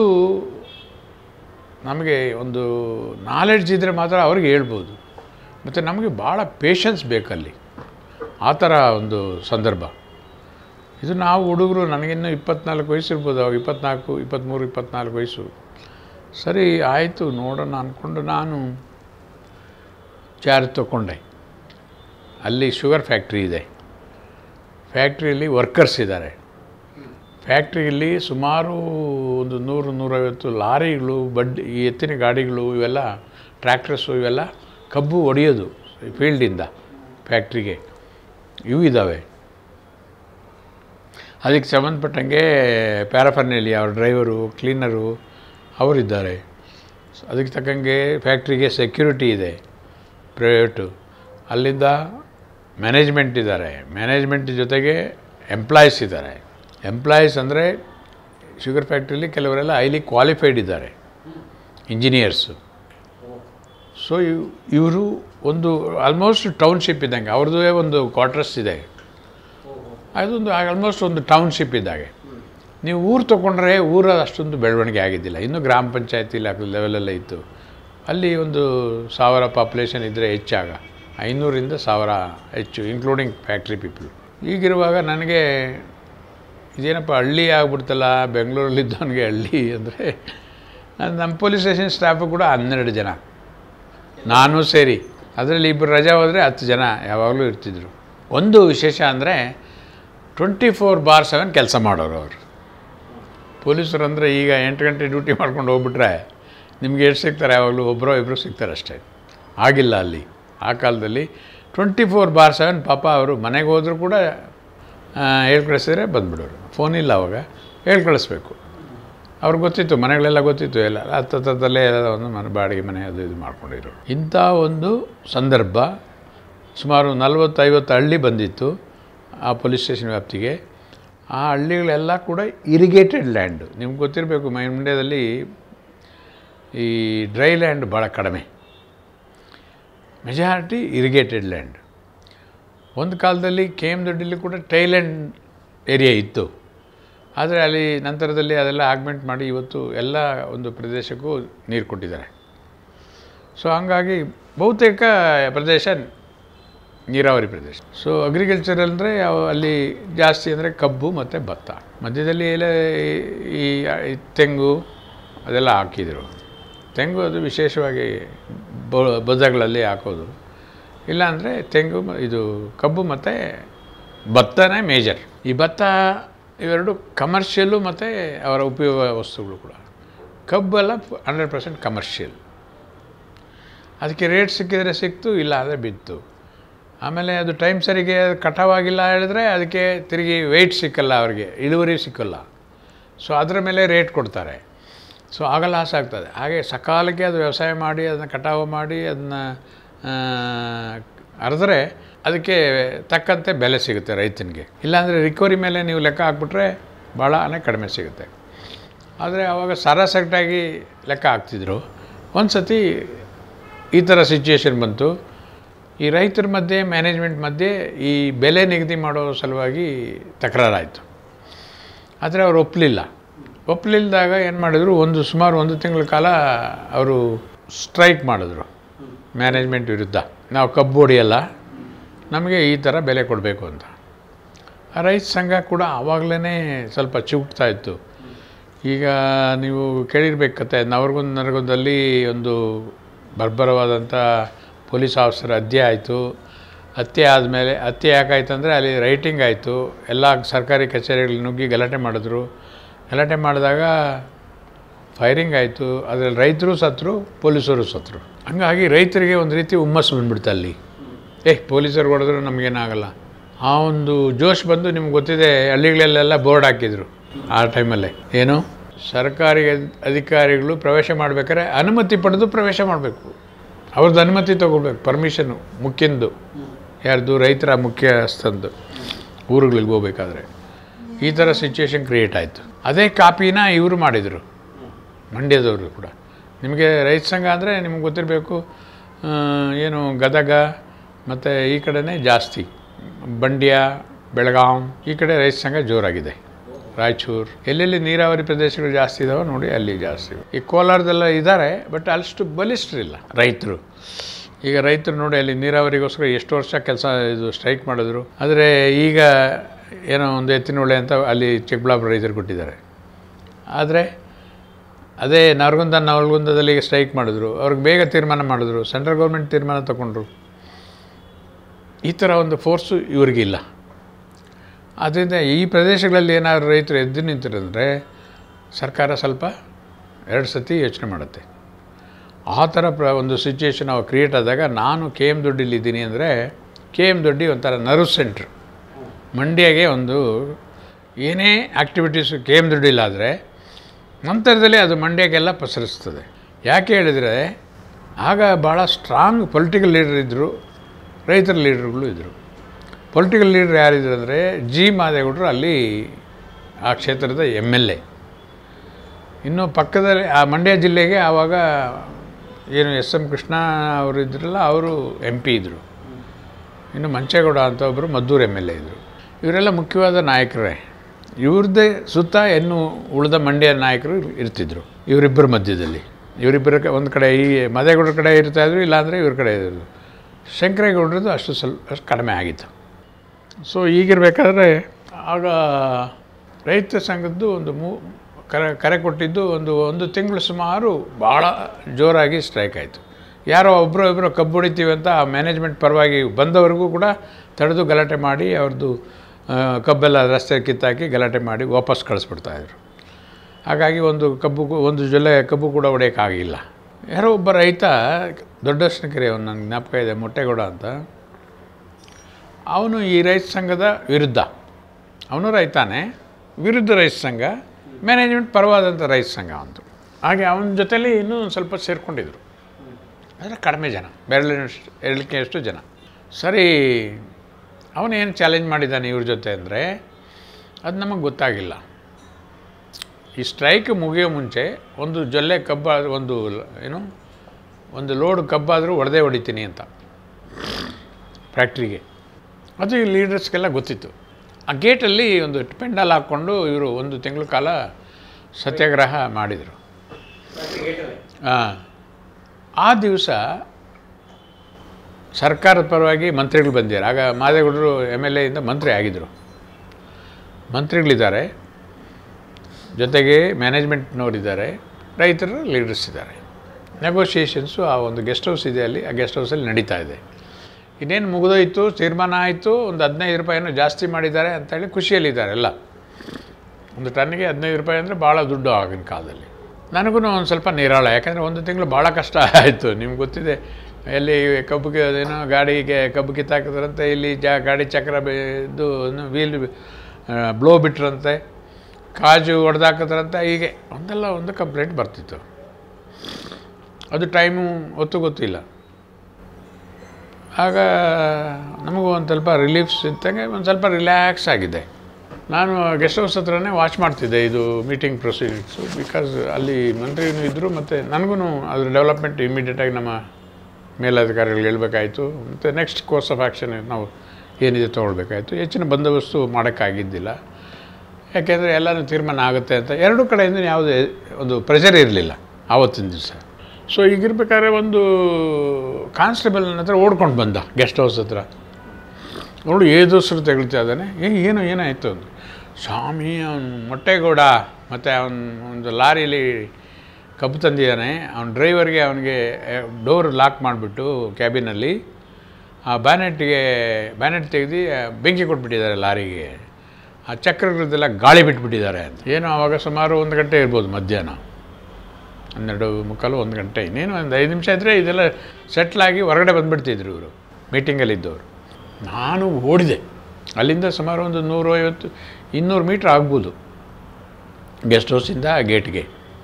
ನಮಗೆ ಒಂದು ನಾಲೆಡ್ಜ್ ಇದ್ದರೆ ಮಾತ್ರ ಅವ್ರಿಗೆ ಹೇಳ್ಬೋದು ಮತ್ತು ನಮಗೆ ಭಾಳ ಪೇಷನ್ಸ್ ಬೇಕಲ್ಲಿ ಆ ಥರ ಒಂದು ಸಂದರ್ಭ ಇದು ನಾವು ಹುಡುಗರು ನನಗಿನ್ನೂ ಇಪ್ಪತ್ನಾಲ್ಕು ವಯಸ್ಸು ಇರ್ಬೋದು ಅವಾಗ ಇಪ್ಪತ್ನಾಲ್ಕು ಇಪ್ಪತ್ತ್ಮೂರು ಇಪ್ಪತ್ನಾಲ್ಕು ವಯಸ್ಸು ಸರಿ ಆಯಿತು ನೋಡೋಣ ಅಂದ್ಕೊಂಡು ನಾನು ಚಾರ್ಜ್ ತೊಗೊಂಡೆ ಅಲ್ಲಿ ಶುಗರ್ ಫ್ಯಾಕ್ಟ್ರಿ ಇದೆ ಫ್ಯಾಕ್ಟ್ರಿಯಲ್ಲಿ ವರ್ಕರ್ಸ್ ಇದ್ದಾರೆ ಫ್ಯಾಕ್ಟ್ರಿಯಲ್ಲಿ ಸುಮಾರು ಒಂದು ನೂರು ನೂರೈವತ್ತು ಲಾರಿಗಳು ಬಡ್ಡಿ ಈ ಎತ್ತಿನ ಗಾಡಿಗಳು ಇವೆಲ್ಲ ಟ್ರ್ಯಾಕ್ಟರ್ಸು ಇವೆಲ್ಲ ಕಬ್ಬು ಒಡೆಯೋದು ಫೀಲ್ಡಿಂದ ಫ್ಯಾಕ್ಟ್ರಿಗೆ ಇವು ಇದ್ದಾವೆ ಅದಕ್ಕೆ ಸಂಬಂಧಪಟ್ಟಂಗೆ ಪ್ಯಾರಾಫರ್ನೇಲಿ ಅವ್ರ ಡ್ರೈವರು ಕ್ಲೀನರು ಅವರಿದ್ದಾರೆ ಅದಕ್ಕೆ ತಕ್ಕಂಗೆ ಫ್ಯಾಕ್ಟ್ರಿಗೆ ಸೆಕ್ಯೂರಿಟಿ ಇದೆ ಪ್ರೈವೇಟು ಅಲ್ಲಿಂದ ಮ್ಯಾನೇಜ್ಮೆಂಟ್ ಇದ್ದಾರೆ ಮ್ಯಾನೇಜ್ಮೆಂಟ್ ಜೊತೆಗೆ ಎಂಪ್ಲಾಯೀಸ್ ಇದ್ದಾರೆ ಎಂಪ್ಲಾಯೀಸ್ ಅಂದರೆ ಶುಗರ್ ಫ್ಯಾಕ್ಟ್ರಿಲಿ ಕೆಲವರೆಲ್ಲ ಹೈಲಿ ಕ್ವಾಲಿಫೈಡ್ ಇದ್ದಾರೆ ಇಂಜಿನಿಯರ್ಸು ಸೊ ಇವ್ ಇವರು ಒಂದು ಆಲ್ಮೋಸ್ಟ್ ಟೌನ್ಶಿಪ್ ಇದ್ದಂಗೆ ಅವ್ರದ್ದೇ ಒಂದು ಕ್ವಾರ್ಟರ್ಸ್ ಇದೆ ಅದೊಂದು ಆಲ್ಮೋಸ್ಟ್ ಒಂದು ಟೌನ್ಶಿಪ್ ಇದ್ದಾಗೆ ನೀವು ಊರು ತೊಗೊಂಡ್ರೆ ಊರ ಅಷ್ಟೊಂದು ಬೆಳವಣಿಗೆ ಆಗಿದ್ದಿಲ್ಲ ಇನ್ನೂ ಗ್ರಾಮ ಪಂಚಾಯತಿ ಲೆವೆಲಲ್ಲೇ ಇತ್ತು ಅಲ್ಲಿ ಒಂದು ಸಾವಿರ ಪಾಪ್ಯುಲೇಷನ್ ಇದ್ದರೆ ಹೆಚ್ಚಾಗ ಐನೂರಿಂದ ಸಾವಿರ ಹೆಚ್ಚು ಇನ್ಕ್ಲೂಡಿಂಗ್ ಫ್ಯಾಕ್ಟ್ರಿ ಪೀಪಲ್ ಈಗಿರುವಾಗ ನನಗೆ ಇದೇನಪ್ಪ ಹಳ್ಳಿ ಆಗ್ಬಿಡ್ತಲ್ಲ ಬೆಂಗಳೂರಲ್ಲಿದ್ದವನಿಗೆ ಹಳ್ಳಿ ಅಂದರೆ ನಮ್ಮ ಪೊಲೀಸ್ ಸ್ಟೇಷನ್ ಸ್ಟಾಫು ಕೂಡ ಹನ್ನೆರಡು ಜನ ನಾನು ಸೇರಿ ಅದರಲ್ಲಿ ಇಬ್ಬರು ರಜಾ ಹೋದರೆ ಹತ್ತು ಜನ ಯಾವಾಗಲೂ ಇರ್ತಿದ್ರು ಒಂದು ವಿಶೇಷ ಅಂದರೆ ಟ್ವೆಂಟಿ ಫೋರ್ ಬಾರ್ ಸೆವೆನ್ ಕೆಲಸ ಮಾಡೋರು ಅವರು ಪೊಲೀಸರು ಅಂದರೆ ಈಗ ಎಂಟು ಗಂಟೆ ಡ್ಯೂಟಿ ಮಾಡ್ಕೊಂಡು ಹೋಗ್ಬಿಟ್ರೆ ನಿಮ್ಗೆ ಎಷ್ಟು ಸಿಗ್ತಾರೆ ಯಾವಾಗಲೂ ಒಬ್ಬರೋ ಇಬ್ಬರು ಸಿಗ್ತಾರೆ ಅಷ್ಟೇ ಆಗಿಲ್ಲ ಅಲ್ಲಿ ಆ ಕಾಲದಲ್ಲಿ ಟ್ವೆಂಟಿ ಫೋರ್ ಬಾರ್ ಸೆವೆನ್ ಪಾಪ ಅವರು ಮನೆಗೆ ಹೋದರೂ ಕೂಡ ಹೇಳಿ ಕಳಿಸಿದ್ರೆ ಬಂದುಬಿಡೋರು ಫೋನ್ ಇಲ್ಲ ಅವಾಗ ಹೇಳಿ ಕಳಿಸ್ಬೇಕು ಅವ್ರಿಗೆ ಗೊತ್ತಿತ್ತು ಮನೆಗಳೆಲ್ಲ ಗೊತ್ತಿತ್ತು ಎಲ್ಲ ಹತ್ತತ್ತಲ್ಲೇ ಎಲ್ಲ ಒಂದು ಮನೆ ಬಾಡಿಗೆ ಮನೆ ಅದು ಇದು ಮಾಡ್ಕೊಂಡಿರೋರು ಇಂಥ ಒಂದು ಸಂದರ್ಭ ಸುಮಾರು ನಲ್ವತ್ತೈವತ್ತು ಹಳ್ಳಿ ಬಂದಿತ್ತು ಆ ಪೊಲೀಸ್ ಸ್ಟೇಷನ್ ವ್ಯಾಪ್ತಿಗೆ ಆ ಹಳ್ಳಿಗಳೆಲ್ಲ ಕೂಡ ಇರಿಗೇಟೆಡ್ ಲ್ಯಾಂಡು ನಿಮ್ಗೆ ಗೊತ್ತಿರಬೇಕು ಮಂಡ್ಯದಲ್ಲಿ ಈ ಡ್ರೈ ಲ್ಯಾಂಡ್ ಭಾಳ ಕಡಿಮೆ ಮೆಜಾರಿಟಿ ಇರಿಗೇಟೆಡ್ ಲ್ಯಾಂಡ್ ಒಂದು ಕಾಲದಲ್ಲಿ ಕೆ ಎಮ್ ದೊಡ್ಡಿಲಿ ಕೂಡ ಟೈಲ್ಯಾಂಡ್ ಏರಿಯಾ ಇತ್ತು ಆದರೆ ಅಲ್ಲಿ ನಂತರದಲ್ಲಿ ಅದೆಲ್ಲ ಆಗ್ಮೆಂಟ್ ಮಾಡಿ ಇವತ್ತು ಎಲ್ಲ ಒಂದು ಪ್ರದೇಶಕ್ಕೂ ನೀರು ಕೊಟ್ಟಿದ್ದಾರೆ ಸೊ ಹಂಗಾಗಿ ಬಹುತೇಕ ಪ್ರದೇಶ ನೀರಾವರಿ ಪ್ರದೇಶ ಸೊ ಅಗ್ರಿಕಲ್ಚರ್ ಅಂದರೆ ಯಾವ ಅಲ್ಲಿ ಜಾಸ್ತಿ ಅಂದರೆ ಕಬ್ಬು ಮತ್ತು ಭತ್ತ ಮಧ್ಯದಲ್ಲಿ ಎಲ್ಲ ಈ ಈ ತೆಂಗು ಅದೆಲ್ಲ ಹಾಕಿದರು ತೆಂಗು ಅದು ವಿಶೇಷವಾಗಿ ಬ ಬದಗಳಲ್ಲಿ ಹಾಕೋದು ಇಲ್ಲಾಂದರೆ ತೆಂಗು ಮ- ಇದು ಕಬ್ಬು ಮತ್ತು ಭತ್ತನೇ ಮೇಜರ್ ಈ ಭತ್ತ ಇವೆರಡು ಕಮರ್ಷಿಯಲ್ಲು ಮತ್ತು ಅವರ ಉಪಯೋಗ ವಸ್ತುಗಳು ಕೂಡ ಕಬ್ಬೆಲ್ಲ ಹಂಡ್ರೆಡ್ ಪರ್ಸೆಂಟ್ ಕಮರ್ಷಿಯಲ್ ಅದಕ್ಕೆ ರೇಟ್ ಸಿಕ್ಕಿದರೆ ಸಿಕ್ತು ಇಲ್ಲ ಅಂದರೆ ಬಿತ್ತು ಆಮೇಲೆ ಅದು ಟೈಮ್ ಸರಿಗೆ ಕಟಾವಾಗಿಲ್ಲ ಹೇಳಿದ್ರೆ ಅದಕ್ಕೆ ತಿರುಗಿ ವೆಯ್ಟ್ ಸಿಕ್ಕಲ್ಲ ಅವ್ರಿಗೆ ಇಳುವರಿ ಸಿಕ್ಕಲ್ಲ ಸೊ ಅದರ ಮೇಲೆ ರೇಟ್ ಕೊಡ್ತಾರೆ ಸೊ ಆಗ ಲಾಸ್ ಆಗ್ತದೆ ಹಾಗೆ ಸಕಾಲಕ್ಕೆ ಅದು ವ್ಯವಸಾಯ ಮಾಡಿ ಅದನ್ನು ಕಟಾವು ಮಾಡಿ ಅದನ್ನ ಅರೆದ್ರೆ ಅದಕ್ಕೆ ತಕ್ಕಂತೆ ಬೆಲೆ ಸಿಗುತ್ತೆ ರೈತನಿಗೆ ಇಲ್ಲಾಂದರೆ ರಿಕವರಿ ಮೇಲೆ ನೀವು ಲೆಕ್ಕ ಹಾಕ್ಬಿಟ್ರೆ ಭಾಳನೇ ಕಡಿಮೆ ಸಿಗುತ್ತೆ ಆದರೆ ಆವಾಗ ಸರಾಸರಿಯಾಗಿ ಲೆಕ್ಕ ಹಾಕ್ತಿದ್ರು ಒಂದು ಸತಿ ಈ ಥರ ಸಿಚುಯೇಷನ್ ಬಂತು ಈ ರೈತರ ಮಧ್ಯೆ ಮ್ಯಾನೇಜ್ಮೆಂಟ್ ಮಧ್ಯೆ ಈ ಬೆಲೆ ನಿಗದಿ ಮಾಡೋ ಸಲುವಾಗಿ ತಕರಾರಾಯಿತು ಆದರೆ ಅವ್ರು ಒಪ್ಪಲಿಲ್ಲ ಒಪ್ಪಲಿಲ್ಲದಾಗ ಏನು ಮಾಡಿದ್ರು ಒಂದು ಸುಮಾರು ಒಂದು ತಿಂಗಳ ಕಾಲ ಅವರು ಸ್ಟ್ರೈಕ್ ಮಾಡಿದ್ರು ಮ್ಯಾನೇಜ್ಮೆಂಟ್ ವಿರುದ್ಧ ನಾವು ಕಬ್ಬು ಹೊಡಿಯಲ್ಲ ನಮಗೆ ಈ ಥರ ಬೆಲೆ ಕೊಡಬೇಕು ಅಂತ ಆ ರೈತ ಸಂಘ ಕೂಡ ಆವಾಗಲೇ ಸ್ವಲ್ಪ ಚಿವುಕ್ತಾ ಇತ್ತು ಈಗ ನೀವು ಕೇಳಿರ್ಬೇಕು ಕತೆ ನವರಗುಂದ ನರಗುಂದಲ್ಲಿ ಒಂದು ಬರ್ಬರವಾದಂಥ ಪೊಲೀಸ್ ಆಫೀಸರ್ ಹತ್ಯೆ ಆಯಿತು ಹತ್ಯೆ ಆದಮೇಲೆ ಹತ್ಯೆ ಯಾಕಾಯ್ತು ಅಂದರೆ ಅಲ್ಲಿ ರೈಟಿಂಗ್ ಆಯಿತು ಎಲ್ಲ ಸರ್ಕಾರಿ ಕಚೇರಿಗಳು ನುಗ್ಗಿ ಗಲಾಟೆ ಮಾಡಿದ್ರು ಗಲಾಟೆ ಮಾಡಿದಾಗ ಫೈರಿಂಗ್ ಆಯಿತು ಅದರಲ್ಲಿ ರೈತರು ಸತ್ತರು ಪೊಲೀಸರು ಸತ್ತರು ಹಂಗಾಗಿ ರೈತರಿಗೆ ಒಂದು ರೀತಿ ಹುಮ್ಮಸ್ಸು ಬಂದ್ಬಿಡ್ತು ಅಲ್ಲಿ ಏ ಪೊಲೀಸರು ಹೊಡೆದ್ರು ನಮಗೇನಾಗಲ್ಲ ಆ ಒಂದು ಜೋಶ್ ಬಂದು ನಿಮ್ಗೆ ಗೊತ್ತಿದೆ ಹಳ್ಳಿಗಳಲ್ಲೆಲ್ಲ ಬೋರ್ಡ್ ಹಾಕಿದ್ರು ಆ ಟೈಮಲ್ಲೇ ಏನು ಸರ್ಕಾರಿ ಅಧ್- ಅಧಿಕಾರಿಗಳು ಪ್ರವೇಶ ಮಾಡಬೇಕಾದ್ರೆ ಅನುಮತಿ ಪಡೆದು ಪ್ರವೇಶ ಮಾಡಬೇಕು ಅವ್ರದ್ದು ಅನುಮತಿ ತೊಗೊಳ್ಬೇಕು ಪರ್ಮಿಷನ್ನು ಮುಖ್ಯಂದು ಯಾರ್ದು ರೈತರ ಮುಖ್ಯಸ್ಥಂದು ಊರುಗಳಿಗೆ ಹೋಗ್ಬೇಕಾದ್ರೆ ಈ ಥರ ಸಿಚುವೇಶನ್ ಕ್ರಿಯೇಟ್ ಆಯಿತು ಅದೇ ಕಾಪಿನ ಇವರು ಮಾಡಿದರು ಮಂಡ್ಯದವರು ಕೂಡ ನಿಮಗೆ ರೈತ ಸಂಘ ಅಂದರೆ ನಿಮ್ಗೆ ಗೊತ್ತಿರಬೇಕು ಆ, ಏನು ಗದಗ ಮತ್ತು ಈ ಕಡೆನೇ ಜಾಸ್ತಿ ಬಂಡ್ಯ ಬೆಳಗಾಂ ಈ ಕಡೆ ರೈತ ಸಂಘ ಜೋರಾಗಿದೆ ರಾಯಚೂರು ಎಲ್ಲೆಲ್ಲಿ ನೀರಾವರಿ ಪ್ರದೇಶಗಳು ಜಾಸ್ತಿ ಇದಾವೆ ನೋಡಿ ಅಲ್ಲಿ ಜಾಸ್ತಿ ಈ ಕೋಲಾರದೆಲ್ಲ ಇದ್ದಾರೆ ಬಟ್ ಅಷ್ಟು ಬಲಿಷ್ಠರಿಲ್ಲ ರೈತರು ಈಗ ರೈತರು ನೋಡಿ ಅಲ್ಲಿ ನೀರಾವರಿಗೋಸ್ಕರ ಎಷ್ಟು ವರ್ಷ ಕೆಲಸ ಇದು ಸ್ಟ್ರೈಕ್ ಮಾಡಿದ್ರು ಆದರೆ ಈಗ ಏನೋ ಒಂದು ಎತ್ತಿನ ಹೊಳೆ ಅಂತ ಅಲ್ಲಿ ಚಿಕ್ಕಬಳ್ಳಾಪುರ ರೈತರು ಕೊಟ್ಟಿದ್ದಾರೆ ಆದರೆ ಅದೇ ನವರಗುಂದ ನವಲಗುಂದದಲ್ಲಿ ಸ್ಟ್ರೈಕ್ ಮಾಡಿದ್ರು ಅವ್ರಿಗೆ ಬೇಗ ತೀರ್ಮಾನ ಮಾಡಿದ್ರು ಸೆಂಟ್ರಲ್ ಗೌರ್ಮೆಂಟ್ ತೀರ್ಮಾನ ತಗೊಂಡ್ರು ಈ ಥರ ಒಂದು ಫೋರ್ಸು ಇವರಿಗಿಲ್ಲ ಆದ್ದರಿಂದ ಈ ಪ್ರದೇಶಗಳಲ್ಲಿ ಏನಾದ್ರು ರೈತರು ಎದ್ದು ನಿಂತಿರಂದರೆ ಸರ್ಕಾರ ಸ್ವಲ್ಪ ಎರಡು ಸತಿ ಯೋಚನೆ ಮಾಡುತ್ತೆ ಆ ಥರ ಪ್ರ ಒಂದು ಸಿಚುಯೇಷನ್ ಅವಾಗ ಕ್ರಿಯೇಟ್ ಆದಾಗ ನಾನು ಕೆ ಎಮ್ ದೊಡ್ಡಿಲಿದ್ದೀನಿ ಅಂದರೆ ಕೆ ಎಮ್ ದೊಡ್ಡಿ ಒಂಥರ ನರ್ವ್ ಸೆಂಟ್ರ್ ಮಂಡ್ಯಗೆ ಒಂದು ಏನೇ ಆ್ಯಕ್ಟಿವಿಟೀಸ್ ಕೆ ಎಮ್ ದೊಡ್ಡಿಲ್ಲಾದರೆ ನಂತರದಲ್ಲಿ ಅದು ಮಂಡ್ಯಕ್ಕೆಲ್ಲ ಪಸರಿಸ್ತದೆ ಯಾಕೆ ಹೇಳಿದರೆ ಆಗ ಭಾಳ ಸ್ಟ್ರಾಂಗ್ ಪೊಲಿಟಿಕಲ್ ಲೀಡರ್ ಇದ್ದರು ರೈತರ ಲೀಡರ್ಗಳು ಇದ್ದರು ಪೊಲಿಟಿಕಲ್ ಲೀಡರ್ ಯಾರಿದ್ರು ಅಂದರೆ ಜಿ ಮಾದೇಗೌಡರು ಅಲ್ಲಿ ಆ ಕ್ಷೇತ್ರದ ಎಮ್ ಎಲ್ ಎ ಇನ್ನು ಪಕ್ಕದಲ್ಲಿ ಆ ಮಂಡ್ಯ ಜಿಲ್ಲೆಗೆ ಆವಾಗ ಏನು ಎಸ್ ಎಂ ಕೃಷ್ಣ ಅವರು ಇದ್ರಲ್ಲ ಅವರು ಎಂ ಪಿ ಇದ್ದರು ಇನ್ನು ಮಂಚೇಗೌಡ ಅಂತ ಒಬ್ಬರು ಮದ್ದೂರು ಎಮ್ ಎಲ್ ಎ ಇದ್ದರು ಇವರೆಲ್ಲ ಮುಖ್ಯವಾದ ನಾಯಕರೇ ಇವ್ರದ್ದೇ ಸುತ್ತ ಇನ್ನು ಉಳಿದ ಮಂಡ್ಯ ನಾಯಕರು ಇರ್ತಿದ್ರು ಇವರಿಬ್ಬರ ಮಧ್ಯದಲ್ಲಿ ಇವರಿಬ್ಬರ ಕ- ಒಂದು ಕಡೆ ಈ ಮದೇಗೌಡರ ಕಡೆ ಇರ್ತಾಯಿದ್ರು ಇಲ್ಲಾಂದರೆ ಇವ್ರ ಕಡೆ ಇರೋದು ಶಂಕರೇಗೌಡರದ್ದು ಅಷ್ಟು ಸ್ವಲ್ಪ ಅಷ್ಟು ಕಡಿಮೆ ಆಗಿತ್ತು ಸೊ ಈಗಿರಬೇಕಾದ್ರೆ ಆಗ ರೈತ ಸಂಘದ್ದು ಒಂದು ಮೂ ಕರೆ ಕರೆ ಕೊಟ್ಟಿದ್ದು ಒಂದು ಒಂದು ತಿಂಗಳು ಸುಮಾರು ಭಾಳ ಜೋರಾಗಿ ಸ್ಟ್ರೈಕ್ ಆಯಿತು ಯಾರೋ ಒಬ್ಬರು ಇಬ್ಬರು ಕಬ್ಬು ಹೊಡಿತೀವಿ ಅಂತ ಆ ಮ್ಯಾನೇಜ್ಮೆಂಟ್ ಪರವಾಗಿ ಬಂದವರೆಗೂ ಕೂಡ ತಡೆದು ಗಲಾಟೆ ಮಾಡಿ ಅವ್ರದ್ದು ಆ, ಕಬ್ಬೆಲ್ಲ ರಸ್ತೆ ಕಿತ್ತಾಕಿ ಗಲಾಟೆ ಮಾಡಿ ವಾಪಸ್ ಕಳಿಸ್ಬಿಡ್ತಾಯಿದ್ರು ಹಾಗಾಗಿ ಒಂದು ಕಬ್ಬು ಕೂ- ಒಂದು ಜೊಲೆ ಕಬ್ಬು ಕೂಡ ಹೊಡೆಯೋಕ್ಕಾಗಿಲ್ಲ ಯಾರೋ ಒಬ್ಬ ರೈತ ದೊಡ್ಡಷ್ಟನಕೆರೆ ಅವನು ನನಗೆ ಜ್ಞಾಪಕ ಇದೆ ಮೊಟ್ಟೆಗೌಡ ಅಂತ ಅವನು ಈ ರೈತ ಸಂಘದ ವಿರುದ್ಧ ಅವನು ರೈತಾನೆ ವಿರುದ್ಧ ರೈತ ಸಂಘ ಮ್ಯಾನೇಜ್ಮೆಂಟ್ ಪರವಾದಂಥ ರೈತ ಸಂಘ ಅಂತು ಹಾಗೆ ಅವನ ಜೊತೆಲಿ ಇನ್ನೂ ಒಂದು ಸ್ವಲ್ಪ ಸೇರಿಕೊಂಡಿದ್ರು ಆದರೆ ಕಡಿಮೆ ಜನ ಬೆರಳಿನಷ್ಟು ಎರಳಿಕೆಯಷ್ಟು ಜನ ಸರಿ ಅವನೇನು ಚಾಲೆಂಜ್ ಮಾಡಿದ್ದಾನೆ ಇವ್ರ ಜೊತೆ ಅಂದರೆ ಅದು ನಮಗೆ ಗೊತ್ತಾಗಿಲ್ಲ ಈ ಸ್ಟ್ರೈಕ್ ಮುಗಿಯೋ ಮುಂಚೆ ಒಂದು ಜೊಲ್ಲೆ ಕಬ್ಬ ಒಂದು ಲ- ಏನು ಒಂದು ಲೋಡ್ ಕಬ್ಬಾದರೂ ಹೊಡೆದೇ ಹೊಡಿತೀನಿ ಅಂತ ಫ್ಯಾಕ್ಟ್ರಿಗೆ ಅದು ಈ ಲೀಡರ್ಸ್ಗೆಲ್ಲ ಗೊತ್ತಿತ್ತು ಆ ಗೇಟಲ್ಲಿ ಒಂದು ಪೆಂಡಲ್ ಹಾಕ್ಕೊಂಡು ಇವರು ಒಂದು ತಿಂಗಳ ಕಾಲ ಸತ್ಯಾಗ್ರಹ ಮಾಡಿದರು ಹಾಂ ಆ ದಿವಸ ಸರ್ಕಾರದ ಪರವಾಗಿ ಮಂತ್ರಿಗಳು ಬಂದಿದ್ದಾರೆ ಆಗ ಮಾದೇಗೌಡರು ಎಮ್ ಎಲ್ ಎಯಿಂದ ಮಂತ್ರಿ ಆಗಿದ್ದರು ಮಂತ್ರಿಗಳಿದ್ದಾರೆ ಜೊತೆಗೆ ಮ್ಯಾನೇಜ್ಮೆಂಟ್ನವರಿದ್ದಾರೆ ರೈತರ ಲೀಡರ್ಸ್ ಇದ್ದಾರೆ ನೆಗೋಷಿಯೇಷನ್ಸು ಆ ಒಂದು ಗೆಸ್ಟ್ ಹೌಸ್ ಇದೆ ಅಲ್ಲಿ ಆ ಗೆಸ್ಟ್ ಹೌಸಲ್ಲಿ ನಡೀತಾ ಇದೆ ಇನ್ನೇನು ಮುಗಿದೋಯ್ತು ತೀರ್ಮಾನ ಆಯಿತು ಒಂದು ಹದಿನೈದು ರೂಪಾಯಿನೂ ಜಾಸ್ತಿ ಮಾಡಿದ್ದಾರೆ ಅಂತೇಳಿ ಖುಷಿಯಲ್ಲಿದ್ದಾರೆ ಎಲ್ಲ ಒಂದು ಟನ್ನಿಗೆ ಹದಿನೈದು ರೂಪಾಯಿ ಅಂದರೆ ಭಾಳ ದುಡ್ಡು ಆಗಿನ ಕಾಲದಲ್ಲಿ ನನಗೂ ಒಂದು ಸ್ವಲ್ಪ ನಿರಾಳ ಯಾಕಂದರೆ ಒಂದು ತಿಂಗಳು ಭಾಳ ಕಷ್ಟ ಆಯಿತು ನಿಮ್ಗೆ ಗೊತ್ತಿದೆ ಎಲ್ಲಿ ಕಬ್ಬು ಕಿ- ಅದೇನೋ ಗಾಡಿಗೆ ಕಬ್ಬು ಕಿತ್ತಾಕಿದ್ರಂತೆ ಇಲ್ಲಿ ಜಾ ಗಾಡಿ ಚಕ್ರ ಇದು ವೀಲ್ ಬ್ಲೋ ಬಿಟ್ರಂತೆ ಕಾಜು ಹೊಡೆದಾಕಿದ್ರಂತೆ ಹೀಗೆ ಒಂದಲ್ಲ ಒಂದು ಕಂಪ್ಲೇಂಟ್ ಬರ್ತಿತ್ತು ಅದು ಟೈಮು ಹೊತ್ತು ಗೊತ್ತಿಲ್ಲ ಆಗ ನಮಗೂ ಒಂದು ಸ್ವಲ್ಪ ರಿಲೀಫ್ ಸಿಗ್ತಂಗೆ ಒಂದು ಸ್ವಲ್ಪ ರಿಲ್ಯಾಕ್ಸ್ ಆಗಿದೆ ನಾನು ಗೆಸ್ಟ್ ಹೌಸ್ ಹತ್ರನೇ ವಾಚ್ ಮಾಡ್ತಿದ್ದೆ ಇದು ಮೀಟಿಂಗ್ ಪ್ರೊಸೀಡಿಂಗ್ಸು ಬಿಕಾಸ್ ಅಲ್ಲಿ ಮಂತ್ರಿನೂ ಇದ್ದರು ಮತ್ತು ನನಗೂ ಅದ್ರ ಡೆವಲಪ್ಮೆಂಟ್ ಇಮಿಡಿಯೇಟಾಗಿ ನಮ್ಮ ಮೇಲಧಿಕಾರಿಗಳು ಹೇಳ್ಬೇಕಾಯಿತು ಮತ್ತು ನೆಕ್ಸ್ಟ್ ಕೋರ್ಸ್ ಆಫ್ ಆ್ಯಕ್ಷನ್ ನಾವು ಏನಿದೆ ತೊಗೊಳ್ಬೇಕಾಯಿತು ಹೆಚ್ಚಿನ ಬಂದೋಬಸ್ತು ಮಾಡೋಕ್ಕಾಗಿದ್ದಿಲ್ಲ ಯಾಕೆಂದರೆ ಎಲ್ಲನೂ ತೀರ್ಮಾನ ಆಗುತ್ತೆ ಅಂತ ಎರಡೂ ಕಡೆಯಿಂದ ಯಾವುದೇ ಒಂದು ಪ್ರೆಷರ್ ಇರಲಿಲ್ಲ ಆವತ್ತಿನ ದಿವಸ ಸೊ ಈಗಿರ್ಬೇಕಾದ್ರೆ ಒಂದು ಕಾನ್ಸ್ಟೇಬಲ್ ನನ್ನ ಹತ್ರ ಓಡ್ಕೊಂಡು ಬಂದ ಗೆಸ್ಟ್ ಹೌಸ್ ಹತ್ರ ನೋಡು ಏದೋಸ್ರು ತೆಗಳ್ತಾ ಇದ್ದಾನೆ ಏ ಏನು ಏನಾಯಿತು ಅಂತ ಸ್ವಾಮಿ ಅವನು ಮೊಟ್ಟೆಗೌಡ ಮತ್ತು ಅವನು ಒಂದು ಲಾರೀಲಿ ಕಬ್ಬು ತಂದಿದ್ದಾನೆ ಅವ್ನ ಡ್ರೈವರ್ಗೆ ಅವನಿಗೆ ಡೋರ್ ಲಾಕ್ ಮಾಡಿಬಿಟ್ಟು ಕ್ಯಾಬಿನಲ್ಲಿ ಆ ಬ್ಯಾನೆಟ್ಗೆ ಬ್ಯಾನೆಟ್ ತೆಗೆದು ಬೆಂಕಿ ಕೊಟ್ಬಿಟ್ಟಿದ್ದಾರೆ ಲಾರಿಗೆ ಆ ಚಕ್ರಗಳದ್ದೆಲ್ಲ ಗಾಳಿ ಬಿಟ್ಬಿಟ್ಟಿದ್ದಾರೆ ಅಂತ ಏನೋ ಆವಾಗ ಸುಮಾರು ಒಂದು ಗಂಟೆ ಇರ್ಬೋದು ಮಧ್ಯಾಹ್ನ ಹನ್ನೆರಡು ಮುಕ್ಕಾಲು ಒಂದು ಗಂಟೆ ಇನ್ನೇನು ಒಂದು ಐದು ನಿಮಿಷ ಇದ್ದರೆ ಇದೆಲ್ಲ ಸೆಟ್ಲಾಗಿ ಹೊರಗಡೆ ಬಂದುಬಿಡ್ತಿದ್ರು ಇವರು ಮೀಟಿಂಗಲ್ಲಿದ್ದವರು ನಾನು ಓಡಿದೆ ಅಲ್ಲಿಂದ ಸುಮಾರು ಒಂದು ನೂರು ಐವತ್ತು ಇನ್ನೂರು ಮೀಟ್ರ್ ಆಗ್ಬೋದು ಗೆಸ್ಟ್ ಹೌಸಿಂದ ಆ ಗೇಟ್ಗೆ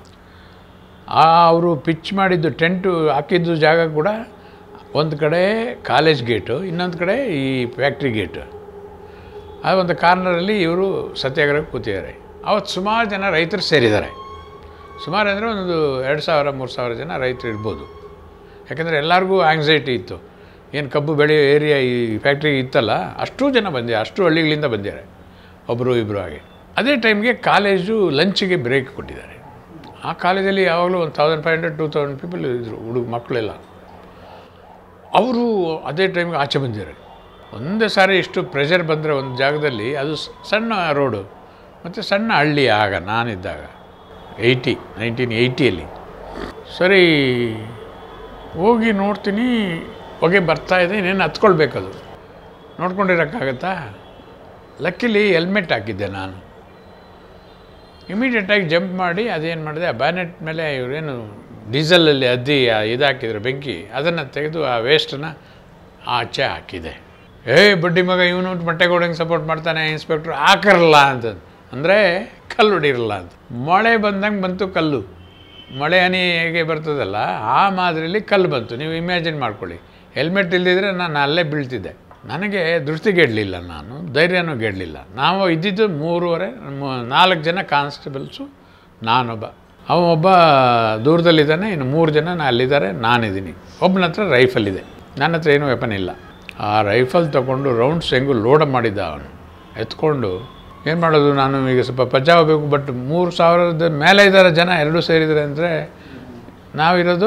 ಆ ಅವರು ಪಿಚ್ ಮಾಡಿದ್ದು ಟೆಂಟು ಹಾಕಿದ್ದು ಜಾಗ ಕೂಡ ಒಂದು ಕಡೆ ಕಾಲೇಜ್ ಗೇಟು ಇನ್ನೊಂದು ಕಡೆ ಈ ಫ್ಯಾಕ್ಟ್ರಿ ಗೇಟು ಆ ಒಂದು ಕಾರ್ನರಲ್ಲಿ ಇವರು ಸತ್ಯಾಗ್ರಹ ಕೂತಿದ್ದಾರೆ ಅವತ್ತು ಸುಮಾರು ಜನ ರೈತರು ಸೇರಿದ್ದಾರೆ ಸುಮಾರು ಅಂದರೆ ಒಂದು ಎರಡು ಸಾವಿರ ಮೂರು ಸಾವಿರ ಜನ ರೈತರು ಇರ್ಬೋದು ಯಾಕಂದರೆ ಎಲ್ಲರಿಗೂ ಆಂಗ್ಸೈಟಿ ಇತ್ತು ಏನು ಕಬ್ಬು ಬೆಳೆಯೋ ಏರಿಯಾ ಈ ಫ್ಯಾಕ್ಟ್ರಿ ಇತ್ತಲ್ಲ ಅಷ್ಟೂ ಜನ ಬಂದಿದ್ದಾರೆ ಅಷ್ಟು ಹಳ್ಳಿಗಳಿಂದ ಬಂದಿದ್ದಾರೆ ಒಬ್ಬರು ಇಬ್ಬರು ಹಾಗೆ ಅದೇ ಟೈಮ್ಗೆ ಕಾಲೇಜು ಲಂಚಿಗೆ ಬ್ರೇಕ್ ಕೊಟ್ಟಿದ್ದಾರೆ ಆ ಕಾಲೇಜಲ್ಲಿ ಯಾವಾಗಲೂ ಒಂದು thousand five hundred two thousand people ಇದ್ದರು ಹುಡುಗ ಮಕ್ಕಳೆಲ್ಲ ಅವರು ಅದೇ ಟೈಮ್ಗೆ ಆಚೆ ಬಂದಿದ್ದಾರೆ ಒಂದೇ ಸಾರಿ ಇಷ್ಟು ಪ್ರೆಷರ್ ಬಂದರೆ ಒಂದು ಜಾಗದಲ್ಲಿ ಅದು ಸ್- ಸಣ್ಣ ರೋಡು ಮತ್ತು ಸಣ್ಣ ಹಳ್ಳಿ ಆಗ ನಾನಿದ್ದಾಗ ಏಯ್ಟಿ ನೈನ್ಟೀನ್ ಏಯ್ಟಿಯಲ್ಲಿ ಸರಿ ಹೋಗಿ ನೋಡ್ತೀನಿ ಹೊಗೆ ಬರ್ತಾ ಇದೆ ಇನ್ನೇನು ಹತ್ಕೊಳ್ಬೇಕದು ನೋಡ್ಕೊಂಡಿರೋಕ್ಕಾಗತ್ತಾ ಲಕ್ಕಿಲಿ ಹೆಲ್ಮೆಟ್ ಹಾಕಿದ್ದೆ ನಾನು ಇಮಿಡಿಯೇಟಾಗಿ ಜಂಪ್ ಮಾಡಿ ಅದೇನು ಮಾಡಿದೆ ಆ ಬ್ಯಾನೆಟ್ ಮೇಲೆ ಇವರೇನು ಡೀಸೆಲಲ್ಲಿ ಅದ್ದಿ ಆ ಇದು ಹಾಕಿದ್ರು ಬೆಂಕಿ ಅದನ್ನು ತೆಗೆದು ಆ ವೇಸ್ಟನ್ನು ಆಚೆ ಹಾಕಿದೆ ಏ ಬಡ್ಡಿ ಮಗ ಇವನು ಮೊಟ್ಟೆಗೌಡಂಗೆ ಸಪೋರ್ಟ್ ಮಾಡ್ತಾನೆ ಇನ್ಸ್ಪೆಕ್ಟ್ರು ಹಾಕಿರಲ್ಲ ಅಂತ ಅಂದರೆ ಕಲ್ಲು ಹೊಡಿರಲ್ಲ ಅಂತ ಮಳೆ ಬಂದಂಗೆ ಬಂತು ಕಲ್ಲು ಮಳೆ ಹನಿ ಹೇಗೆ ಬರ್ತದಲ್ಲ ಆ ಮಾದರಿಯಲ್ಲಿ ಕಲ್ಲು ಬಂತು ನೀವು ಇಮ್ಯಾಜಿನ್ ಮಾಡ್ಕೊಳ್ಳಿ ಹೆಲ್ಮೆಟ್ ಇಲ್ಲದಿದ್ರೆ ನಾನು ಅಲ್ಲೇ ಬೀಳ್ತಿದ್ದೆ ನನಗೆ ದೃಷ್ಟಿಗೆಡಲಿಲ್ಲ ನಾನು ಧೈರ್ಯನೂ ಗೆಡಲಿಲ್ಲ ನಾವು ಇದ್ದಿದ್ದು ಮೂರುವರೆ ಮೂ- ನಾಲ್ಕು ಜನ ಕಾನ್ಸ್ಟೇಬಲ್ಸು ನಾನೊಬ್ಬ ಅವ ಒಬ್ಬ ದೂರದಲ್ಲಿದ್ದಾನೆ ಇನ್ನು ಮೂರು ಜನ ನಾ ಅಲ್ಲಿದ್ದಾರೆ ನಾನಿದ್ದೀನಿ ಒಬ್ಬನ ಹತ್ರ ರೈಫಲ್ ಇದೆ ನನ್ನ ಹತ್ರ ಏನೂ ವೆಪನ್ ಇಲ್ಲ ಆ ರೈಫಲ್ ತಗೊಂಡು ರೌಂಡ್ಸ್ ಹೆಂಗು ಲೋಡ್ ಮಾಡಿದ್ದ ಅವನು ಎತ್ಕೊಂಡು ಏನು ಮಾಡೋದು ನಾನು ಈಗ ಸ್ವಲ್ಪ ಪಜ್ಜಾಗಬೇಕು ಬಟ್ ಮೂರು ಸಾವಿರದ ಮೇಲೆ ಇದ್ದಾರೆ ಜನ ಎರಡೂ ಸೇರಿದರೆ ಅಂದರೆ ನಾವಿರೋದು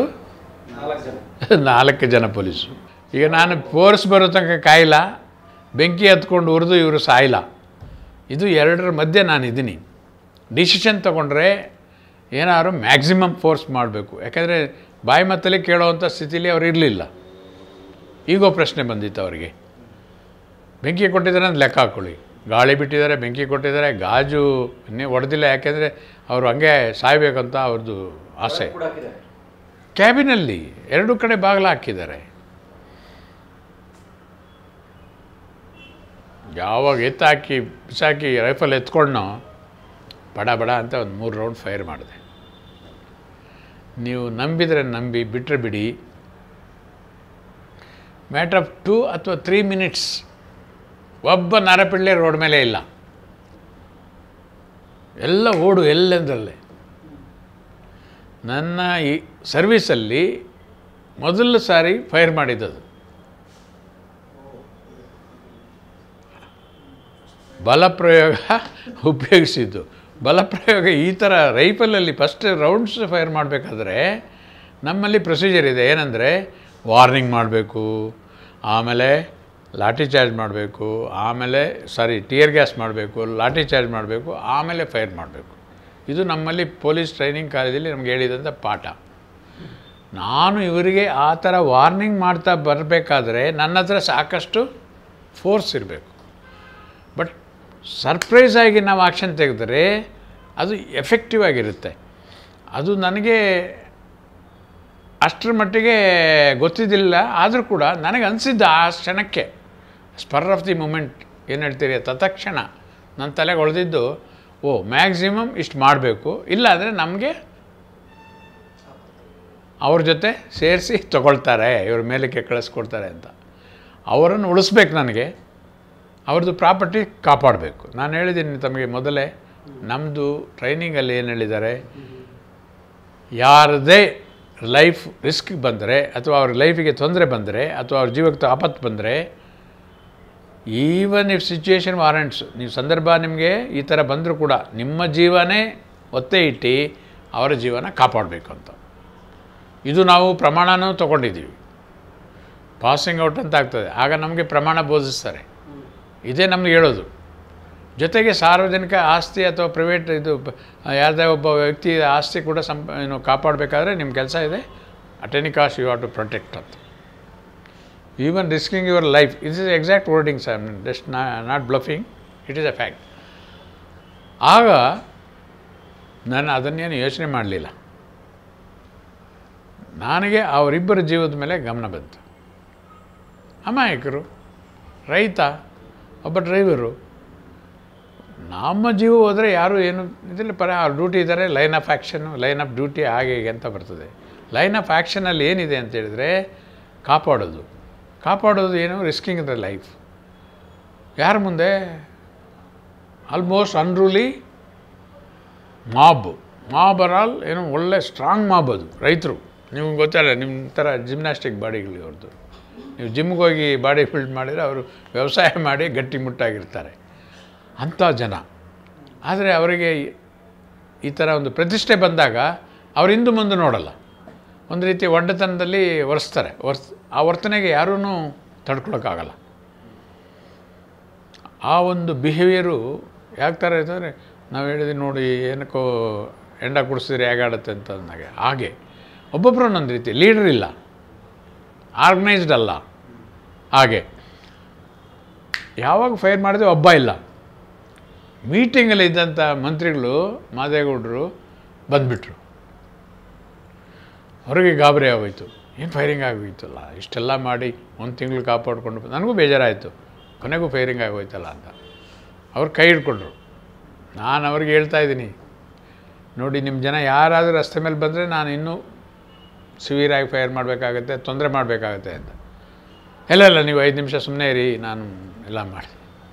ನಾಲ್ಕು ಜನ ಪೊಲೀಸು ಈಗ ನಾನು ಫೋರ್ಸ್ ಬರೋ ತನಕ ಕಾಯಿಲ್ಲ ಬೆಂಕಿ ಹತ್ಕೊಂಡು ಉರಿದು ಇವರು ಸಾಯಿಲ್ಲ ಇದು ಎರಡರ ಮಧ್ಯೆ ನಾನು ಇದ್ದೀನಿ ಡಿಸಿಷನ್ ತೊಗೊಂಡ್ರೆ ಏನಾದ್ರು ಮ್ಯಾಕ್ಸಿಮಮ್ ಫೋರ್ಸ್ ಮಾಡಬೇಕು ಯಾಕಂದರೆ ಬಾಯಿ ಮತ್ತಲ್ಲಿ ಕೇಳೋವಂಥ ಸ್ಥಿತಿಲಿ ಅವ್ರು ಇರಲಿಲ್ಲ ಈಗೋ ಪ್ರಶ್ನೆ ಬಂದಿತ್ತು ಅವರಿಗೆ ಬೆಂಕಿ ಕೊಟ್ಟಿದ್ದಾರೆ ಅಂತ ಲೆಕ್ಕ ಹಾಕ್ಕೊಳ್ಳಿ ಗಾಳಿ ಬಿಟ್ಟಿದ್ದಾರೆ ಬೆಂಕಿ ಕೊಟ್ಟಿದ್ದಾರೆ ಗಾಜು ಇನ್ನೇ ಹೊಡೆದಿಲ್ಲ ಯಾಕೆಂದರೆ ಅವರು ಹಂಗೆ ಸಾಯಬೇಕಂತ ಅವ್ರದ್ದು ಆಸೆ ಕ್ಯಾಬಿನಲ್ಲಿ ಎರಡು ಕಡೆ ಬಾಗಿಲು ಹಾಕಿದ್ದಾರೆ ಯಾವಾಗ ಎತ್ತಾಕಿ ಬಿಸಾಕಿ ರೈಫಲ್ ಎತ್ಕೊಂಡ್ನೋ ಬಡ ಬಡ ಅಂತ ಒಂದು ಮೂರು ರೌಂಡ್ ಫೈರ್ ಮಾಡಿದೆ ನೀವು ನಂಬಿದರೆ ನಂಬಿ ಬಿಟ್ಟರೆ ಬಿಡಿ ಮ್ಯಾಟ್ರ್ ಆಫ್ ಟೂ ಅಥವಾ ತ್ರೀ ಮಿನಿಟ್ಸ್ ಒಬ್ಬ ನರಪಿಳ್ಳೆ ರೋಡ್ ಮೇಲೆ ಇಲ್ಲ ಎಲ್ಲ ಓಡು ಎಲ್ಲೆಂದರಲ್ಲೇ ನನ್ನ ಈ ಸರ್ವೀಸಲ್ಲಿ ಮೊದಲ ಸಾರಿ ಫೈರ್ ಮಾಡಿದ್ದದು ಬಲಪ್ರಯೋಗ ಉಪಯೋಗಿಸಿದ್ದು ಬಲಪ್ರಯೋಗ ಈ ಥರ ರೈಫಲಲ್ಲಿ ಫಸ್ಟ್ ರೌಂಡ್ಸ್ ಫೈರ್ ಮಾಡಬೇಕಾದ್ರೆ ನಮ್ಮಲ್ಲಿ ಪ್ರೊಸೀಜರ್ ಇದೆ ಏನಂದರೆ ವಾರ್ನಿಂಗ್ ಮಾಡಬೇಕು ಆಮೇಲೆ ಲಾಠಿ ಚಾರ್ಜ್ ಮಾಡಬೇಕು ಆಮೇಲೆ ಸಾರಿ ಟಿಯರ್ ಗ್ಯಾಸ್ ಮಾಡಬೇಕು ಲಾಠಿ ಚಾರ್ಜ್ ಮಾಡಬೇಕು ಆಮೇಲೆ ಫೈರ್ ಮಾಡಬೇಕು ಇದು ನಮ್ಮಲ್ಲಿ ಪೊಲೀಸ್ ಟ್ರೈನಿಂಗ್ ಕಾಲೇಜಲ್ಲಿ ನಮ್ಗೆ ಹೇಳಿದಂಥ ಪಾಠ ನಾನು ಇವರಿಗೆ ಆ ಥರ ವಾರ್ನಿಂಗ್ ಮಾಡ್ತಾ ಬರಬೇಕಾದ್ರೆ ನನ್ನ ಹತ್ರ ಸಾಕಷ್ಟು ಫೋರ್ಸ್ ಇರಬೇಕು ಬಟ್ ಸರ್ಪ್ರೈಸ್ ಆಗಿ ನಾವು ಆಕ್ಷನ್ ತೆಗೆದರೆ ಅದು ಎಫೆಕ್ಟಿವ್ ಆಗಿರುತ್ತೆ ಅದು ನನಗೆ ಅಷ್ಟರ ಮಟ್ಟಿಗೆ ಗೊತ್ತಿದ್ದಿಲ್ಲ ಆದರೂ ಕೂಡ ನನಗೆ ಅನಿಸಿದ್ದ ಆ ಕ್ಷಣಕ್ಕೆ ಸ್ಪರ್ ಆಫ್ ದಿ ಮೂಮೆಂಟ್ ಏನು ಹೇಳ್ತೀರಿ ತತ್ಕ್ಷಣ ನನ್ನ ತಲೆಗೆ ಹೊಳೆದಿದ್ದು ಓ ಮ್ಯಾಕ್ಸಿಮಮ್ ಇಷ್ಟು ಮಾಡಬೇಕು ಇಲ್ಲಾಂದರೆ ನಮಗೆ ಅವ್ರ ಜೊತೆ ಸೇರಿಸಿ ತಗೊಳ್ತಾರೆ ಇವ್ರ ಮೇಲಕ್ಕೆ ಕಳಿಸ್ಕೊಡ್ತಾರೆ ಅಂತ ಅವರನ್ನು ಉಳಿಸ್ಬೇಕು ನನಗೆ ಅವ್ರದ್ದು ಪ್ರಾಪರ್ಟಿ ಕಾಪಾಡಬೇಕು ನಾನು ಹೇಳಿದ್ದೀನಿ ತಮಗೆ ಮೊದಲೇ ನಮ್ಮದು ಟ್ರೈನಿಂಗಲ್ಲಿ ಏನು ಹೇಳಿದ್ದಾರೆ ಯಾರದೇ ಲೈಫ್ ರಿಸ್ಕ್ ಬಂದರೆ ಅಥವಾ ಅವ್ರ ಲೈಫಿಗೆ ತೊಂದರೆ ಬಂದರೆ ಅಥವಾ ಅವ್ರ ಜೀವಕ್ಕೆ ಆಪತ್ತು ಬಂದರೆ ಈವನ್ ಇಫ್ ಸಿಚುಯೇಷನ್ ವಾರೆಂಟ್ಸ್ ನೀವು ಸಂದರ್ಭ ನಿಮಗೆ ಈ ಥರ ಬಂದರೂ ಕೂಡ ನಿಮ್ಮ ಜೀವನೇ ಒತ್ತೆ ಇಟ್ಟು ಅವರ ಜೀವನ ಕಾಪಾಡಬೇಕು ಅಂತ ಇದು ನಾವು ಪ್ರಮಾಣನೂ ತೊಗೊಂಡಿದ್ದೀವಿ ಪಾಸಿಂಗ್ ಔಟ್ ಅಂತ ಆಗ್ತದೆ ಆಗ ನಮಗೆ ಪ್ರಮಾಣ ಬೋಧಿಸ್ತಾರೆ ಇದೇ ನಮ್ಗೆ ಹೇಳೋದು ಜೊತೆಗೆ ಸಾರ್ವಜನಿಕ ಆಸ್ತಿ ಅಥವಾ ಪ್ರೈವೇಟ್ ಇದು ಪ- ಯಾವುದೇ ಒಬ್ಬ ವ್ಯಕ್ತಿ ಆಸ್ತಿ ಕೂಡ ಸಂಪ ಏನು ಕಾಪಾಡಬೇಕಾದ್ರೆ ನಿಮ್ಮ ಕೆಲಸ ಇದೆ at any cost you have to protect ಅಂತ even risking your life it is exact wording sir just not bluffing it is a fact ಆಗ ನಾನು ಅದನ್ನೇನು ಯೋಚನೆ ಮಾಡಲಿಲ್ಲ ನನಗೆ ಅವರಿಬ್ಬರ ಜೀವದ ಮೇಲೆ ಗಮನ ಬಂತು ಅಮಾಯಕರು ರೈತ ಒಬ್ಬ ಡ್ರೈವರು ನಮ್ಮ ಜೀವ ಹೋದರೆ ಯಾರು ಏನು ಇದಿಲ್ಲ ಪರ ಅವ್ರ ಡ್ಯೂಟಿ ಇದ್ದಾರೆ line of action line of duty ಹಾಗೆ ಹೀಗೆ ಅಂತ ಬರ್ತದೆ ಲೈನ್ ಆಫ್ ಆ್ಯಕ್ಷನಲ್ಲಿ ಏನಿದೆ ಅಂತ ಹೇಳಿದರೆ ಕಾಪಾಡೋದು ಕಾಪಾಡೋದು ಏನು ರಿಸ್ಕಿಂಗ್ ದ ಲೈಫ್ ಯಾರ ಮುಂದೆ almost unruly mob mob all ಏನು ಒಳ್ಳೆ ಸ್ಟ್ರಾಂಗ್ ಮಾಬ್ ಅದು ರೈತರು ನಿಮ್ಗೆ ಗೊತ್ತಲ್ಲ ನಿಮ್ಮ ಥರ ಜಿಮ್ನಾಸ್ಟಿಕ್ ಬಾಡಿಗಳು ಅವ್ರದ್ದು ನೀವು ಜಿಮ್ಗೆ ಹೋಗಿ ಬಾಡಿ ಬಿಲ್ಡ್ ಮಾಡಿದರೆ ಅವರು ವ್ಯವಸಾಯ ಮಾಡಿ ಗಟ್ಟಿ ಮುಟ್ಟಾಗಿರ್ತಾರೆ ಅಂಥ ಜನ ಆದರೆ ಅವರಿಗೆ ಈ ಥರ ಒಂದು ಪ್ರತಿಷ್ಠೆ ಬಂದಾಗ ಅವ್ರು ಹಿಂದು ಮುಂದೆ ನೋಡಲ್ಲ ಒಂದು ರೀತಿ ಒಡ್ಡತನದಲ್ಲಿ ಒರೆಸ್ತಾರೆ ಒರ್ಸ್ ಆ ವರ್ತನೆಗೆ ಯಾರೂ ತಡ್ಕೊಳಕ್ಕಾಗಲ್ಲ ಆ ಒಂದು ಬಿಹೇವಿಯರು ಯಾಕೆ ಥರ ಇರ್ತಂದರೆ ನಾವು ಹೇಳಿದ್ವಿ ನೋಡಿ ಏನಕ್ಕೋ ಎಂಡ ಕುಡಿಸಿದ್ರೆ ಹೇಗಾಡುತ್ತೆ ಅಂತ ಅಂದಾಗ ಹಾಗೆ ಒಬ್ಬೊಬ್ಬರು ಒಂದೊಂದು ರೀತಿ ಲೀಡರ್ ಇಲ್ಲ ಆರ್ಗನೈಸ್ಡ್ ಅಲ್ಲ ಹಾಗೆ ಯಾವಾಗ ಫೈರ್ ಮಾಡಿದ್ರೆ ಒಬ್ಬ ಇಲ್ಲ ಮೀಟಿಂಗಲ್ಲಿ ಇದ್ದಂಥ ಮಂತ್ರಿಗಳು ಮಾದೇಗೌಡರು ಬಂದುಬಿಟ್ರು ಹೊರಗೆ ಗಾಬರಿ ಆಗೋಯ್ತು ಏನು ಫೈರಿಂಗ್ ಆಗೋಯ್ತಲ್ಲ ಇಷ್ಟೆಲ್ಲ ಮಾಡಿ ಒಂದು ತಿಂಗಳು ಕಾಪಾಡ್ಕೊಂಡು ಬಂದು- ನನಗೂ ಬೇಜಾರಾಯಿತು ಕೊನೆಗೂ ಫೈರಿಂಗ್ ಆಗೋಯ್ತಲ್ಲ ಅಂತ ಅವ್ರು ಕೈ ಹಿಡ್ಕೊಂಡ್ರು ನಾನು ಅವ್ರಿಗೆ ಹೇಳ್ತಾ ಇದ್ದೀನಿ ನೋಡಿ ನಿಮ್ಮ ಜನ ಯಾರಾದರೂ ರಸ್ತೆ ಮೇಲೆ ಬಂದರೆ ನಾನು ಇನ್ನೂ ಸಿವಿಯರಾಗಿ ಫೈರ್ ಮಾಡಬೇಕಾಗತ್ತೆ ತೊಂದರೆ ಮಾಡಬೇಕಾಗತ್ತೆ ಅಂತ ಇಲ್ಲ ಇಲ್ಲ ನೀವು ಐದು ನಿಮಿಷ ಸುಮ್ಮನೆ ಇರಿ ನಾನು ಎಲ್ಲ ಮಾಡಿ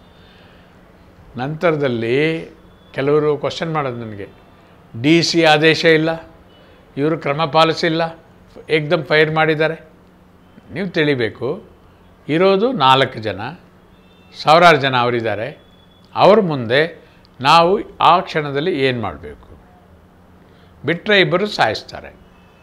ನಂತರದಲ್ಲಿ ಕೆಲವರು ಕ್ವಶನ್ ಮಾಡೋದು ನನಗೆ ಡಿ ಸಿ ಆದೇಶ ಇಲ್ಲ ಇವರು ಕ್ರಮ ಪಾಲಿಸಿಲ್ಲ ಏಕ್ದಮ್ ಫೈರ್ ಮಾಡಿದ್ದಾರೆ ನೀವು ತಿಳಿಬೇಕು ಇರೋದು ನಾಲ್ಕು ಜನ ಸಾವಿರಾರು ಜನ ಅವರಿದ್ದಾರೆ ಅವ್ರ ಮುಂದೆ ನಾವು ಆ ಕ್ಷಣದಲ್ಲಿ ಏನು ಮಾಡಬೇಕು ಬಿಟ್ಟರೆ ಇಬ್ಬರು ಸಾಯಿಸ್ತಾರೆ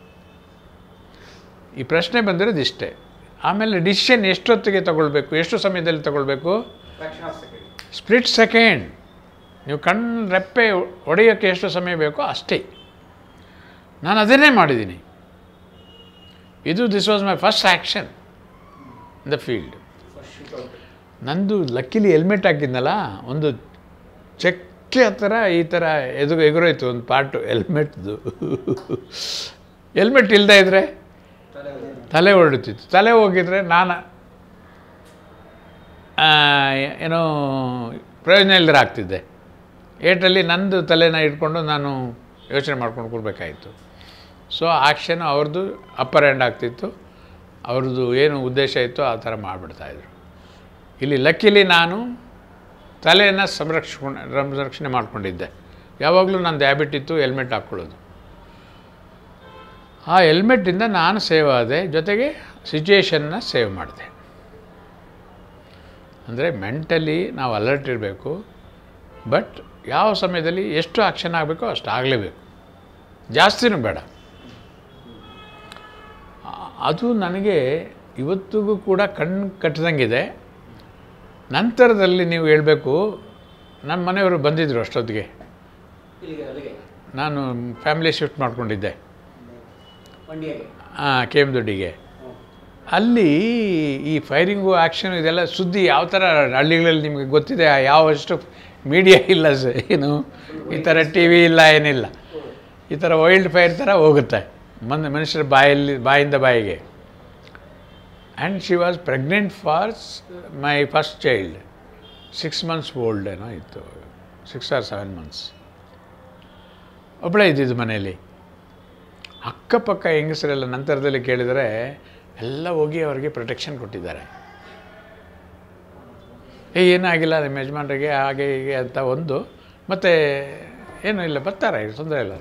ಈ ಪ್ರಶ್ನೆ ಬಂದಿರೋದು ಇಷ್ಟೇ ಆಮೇಲೆ ಡಿಸಿಷನ್ ಎಷ್ಟೊತ್ತಿಗೆ ತಗೊಳ್ಬೇಕು ಎಷ್ಟು ಸಮಯದಲ್ಲಿ ತಗೊಳ್ಬೇಕು ಸ್ಪ್ಲಿಟ್ ಸೆಕೆಂಡ್ ನೀವು ಕಣ್ಣು ರೆಪ್ಪೆ ಹೊಡೆಯೋಕ್ಕೆ ಎಷ್ಟು ಸಮಯ ಬೇಕೋ ಅಷ್ಟೇ ನಾನು ಅದನ್ನೇ ಮಾಡಿದ್ದೀನಿ ಇದು this was my first action in the field ನಂದು ಲಕ್ಕಿಲಿ ಹೆಲ್ಮೆಟ್ ಹಾಕಿದ್ನಲ್ಲ ಒಂದು ಚಕ್ಕೆ ಹತ್ರ ಈ ಥರ ಎದು ಎಗುರೋಯ್ತು ಒಂದು ಪಾರ್ಟು ಹೆಲ್ಮೆಟ್ದು ಹೆಲ್ಮೆಟ್ ಇಲ್ಲದೆ ಇದ್ದರೆ ತಲೆ ಹೊರಡುತ್ತಿತ್ತು ತಲೆ ಹೋಗಿದ್ರೆ ನಾನು ಆ, ಏನೋ ಪ್ರಯೋಜನ ಇಲ್ಲದ್ರೆ ಆಗ್ತಿದ್ದೆ ಏಟಲ್ಲಿ ನಂದು ತಲೆನ ಇಟ್ಕೊಂಡು ನಾನು ಯೋಚನೆ ಮಾಡ್ಕೊಂಡು ಕೊಡಬೇಕಾಯಿತು ಸೊ ಆಕ್ಷನ್ ಅವ್ರದ್ದು ಅಪ್ಪರ್ ಹ್ಯಾಂಡ್ ಆಗ್ತಿತ್ತು ಅವ್ರದ್ದು ಏನು ಉದ್ದೇಶ ಇತ್ತು ಆ ಥರ ಮಾಡಿಬಿಡ್ತಾಯಿದ್ರು ಇಲ್ಲಿ ಲಕ್ಕಿಲಿ ನಾನು ತಲೆಯನ್ನು ಸಂರಕ್ಷಣೆ ಸಂರಕ್ಷಣೆ ಮಾಡ್ಕೊಂಡಿದ್ದೆ ಯಾವಾಗಲೂ ನಂದು ಹ್ಯಾಬಿಟ್ ಇತ್ತು ಹೆಲ್ಮೆಟ್ ಹಾಕ್ಕೊಳ್ಳೋದು ಆ ಹೆಲ್ಮೆಟ್ಟಿಂದ ನಾನು ಸೇವ್ ಆದೆ ಜೊತೆಗೆ ಸಿಚುಯೇಷನ್ನ ಸೇವ್ ಮಾಡಿದೆ ಅಂದರೆ ಮೆಂಟಲಿ ನಾವು ಅಲರ್ಟ್ ಇರಬೇಕು ಬಟ್ ಯಾವ ಸಮಯದಲ್ಲಿ ಎಷ್ಟು ಆಕ್ಷನ್ ಆಗಬೇಕೋ ಅಷ್ಟು ಆಗಲೇಬೇಕು ಜಾಸ್ತಿನೂ ಬೇಡ ಆ- ಅದು ನನಗೆ ಇವತ್ತಿಗೂ ಕೂಡ ಕಣ್ಣು ಕಟ್ಟಿದಂಗಿದೆ ನಂತರದಲ್ಲಿ ನೀವು ಹೇಳಬೇಕು ನಮ್ಮ ಮನೆಯವರು ಬಂದಿದ್ದರು ಅಷ್ಟೊತ್ತಿಗೆ ಇಲ್ಲಿಗೆ ಅಲ್ಲಿಗೆ ನಾನು ಫ್ಯಾಮಿಲಿ ಶಿಫ್ಟ್ ಮಾಡ್ಕೊಂಡಿದ್ದೆ ಮಂಡ್ಯಗೆ ಕೆ ಎಮ್ ದೊಡ್ಡಿಗೆ ಅಲ್ಲಿ ಈ ಫೈರಿಂಗು ಆ್ಯಕ್ಷನ್ ಇದೆಲ್ಲ ಸುದ್ದಿ ಯಾವ ಥರ ಹಳ್ಳಿಗಳಲ್ಲಿ ನಿಮಗೆ ಗೊತ್ತಿದೆ ಯಾವಷ್ಟು ಮೀಡಿಯಾ ಇಲ್ಲ ಸ ಏನು ಈ ಥರ ಟಿ ವಿ ಇಲ್ಲ ಏನಿಲ್ಲ ಈ ಥರ ವೈಲ್ಡ್ ಫೈರ್ ಥರ ಹೋಗುತ್ತೆ ಮಂದ ಮನುಷ್ಯರ ಬಾಯಲ್ಲಿ ಬಾಯಿಂದ ಬಾಯಿಗೆ and she was pregnant for my first child six months old ಏನೋ ಇತ್ತು ಸಿಕ್ಸ್ ಆರ್ ಸೆವೆನ್ ಮಂತ್ಸ್ ಒಬ್ಬಳೇ ಇದ್ದಿದ್ದು ಮನೆಯಲ್ಲಿ ಅಕ್ಕಪಕ್ಕ ಹೆಂಗಸರೆಲ್ಲ ನಂತರದಲ್ಲಿ ಕೇಳಿದರೆ ಎಲ್ಲ ಹೋಗಿ ಅವರಿಗೆ ಪ್ರೊಟೆಕ್ಷನ್ ಕೊಟ್ಟಿದ್ದಾರೆ ಏ ಏನಾಗಿಲ್ಲ ನಿಮ್ಮ ಯಜಮಾನರಿಗೆ ಹಾಗೆ ಹೀಗೆ ಅಂತ ಒಂದು ಮತ್ತು ಏನೂ ಇಲ್ಲ ಬರ್ತಾರೆ ತೊಂದರೆ ಇಲ್ಲ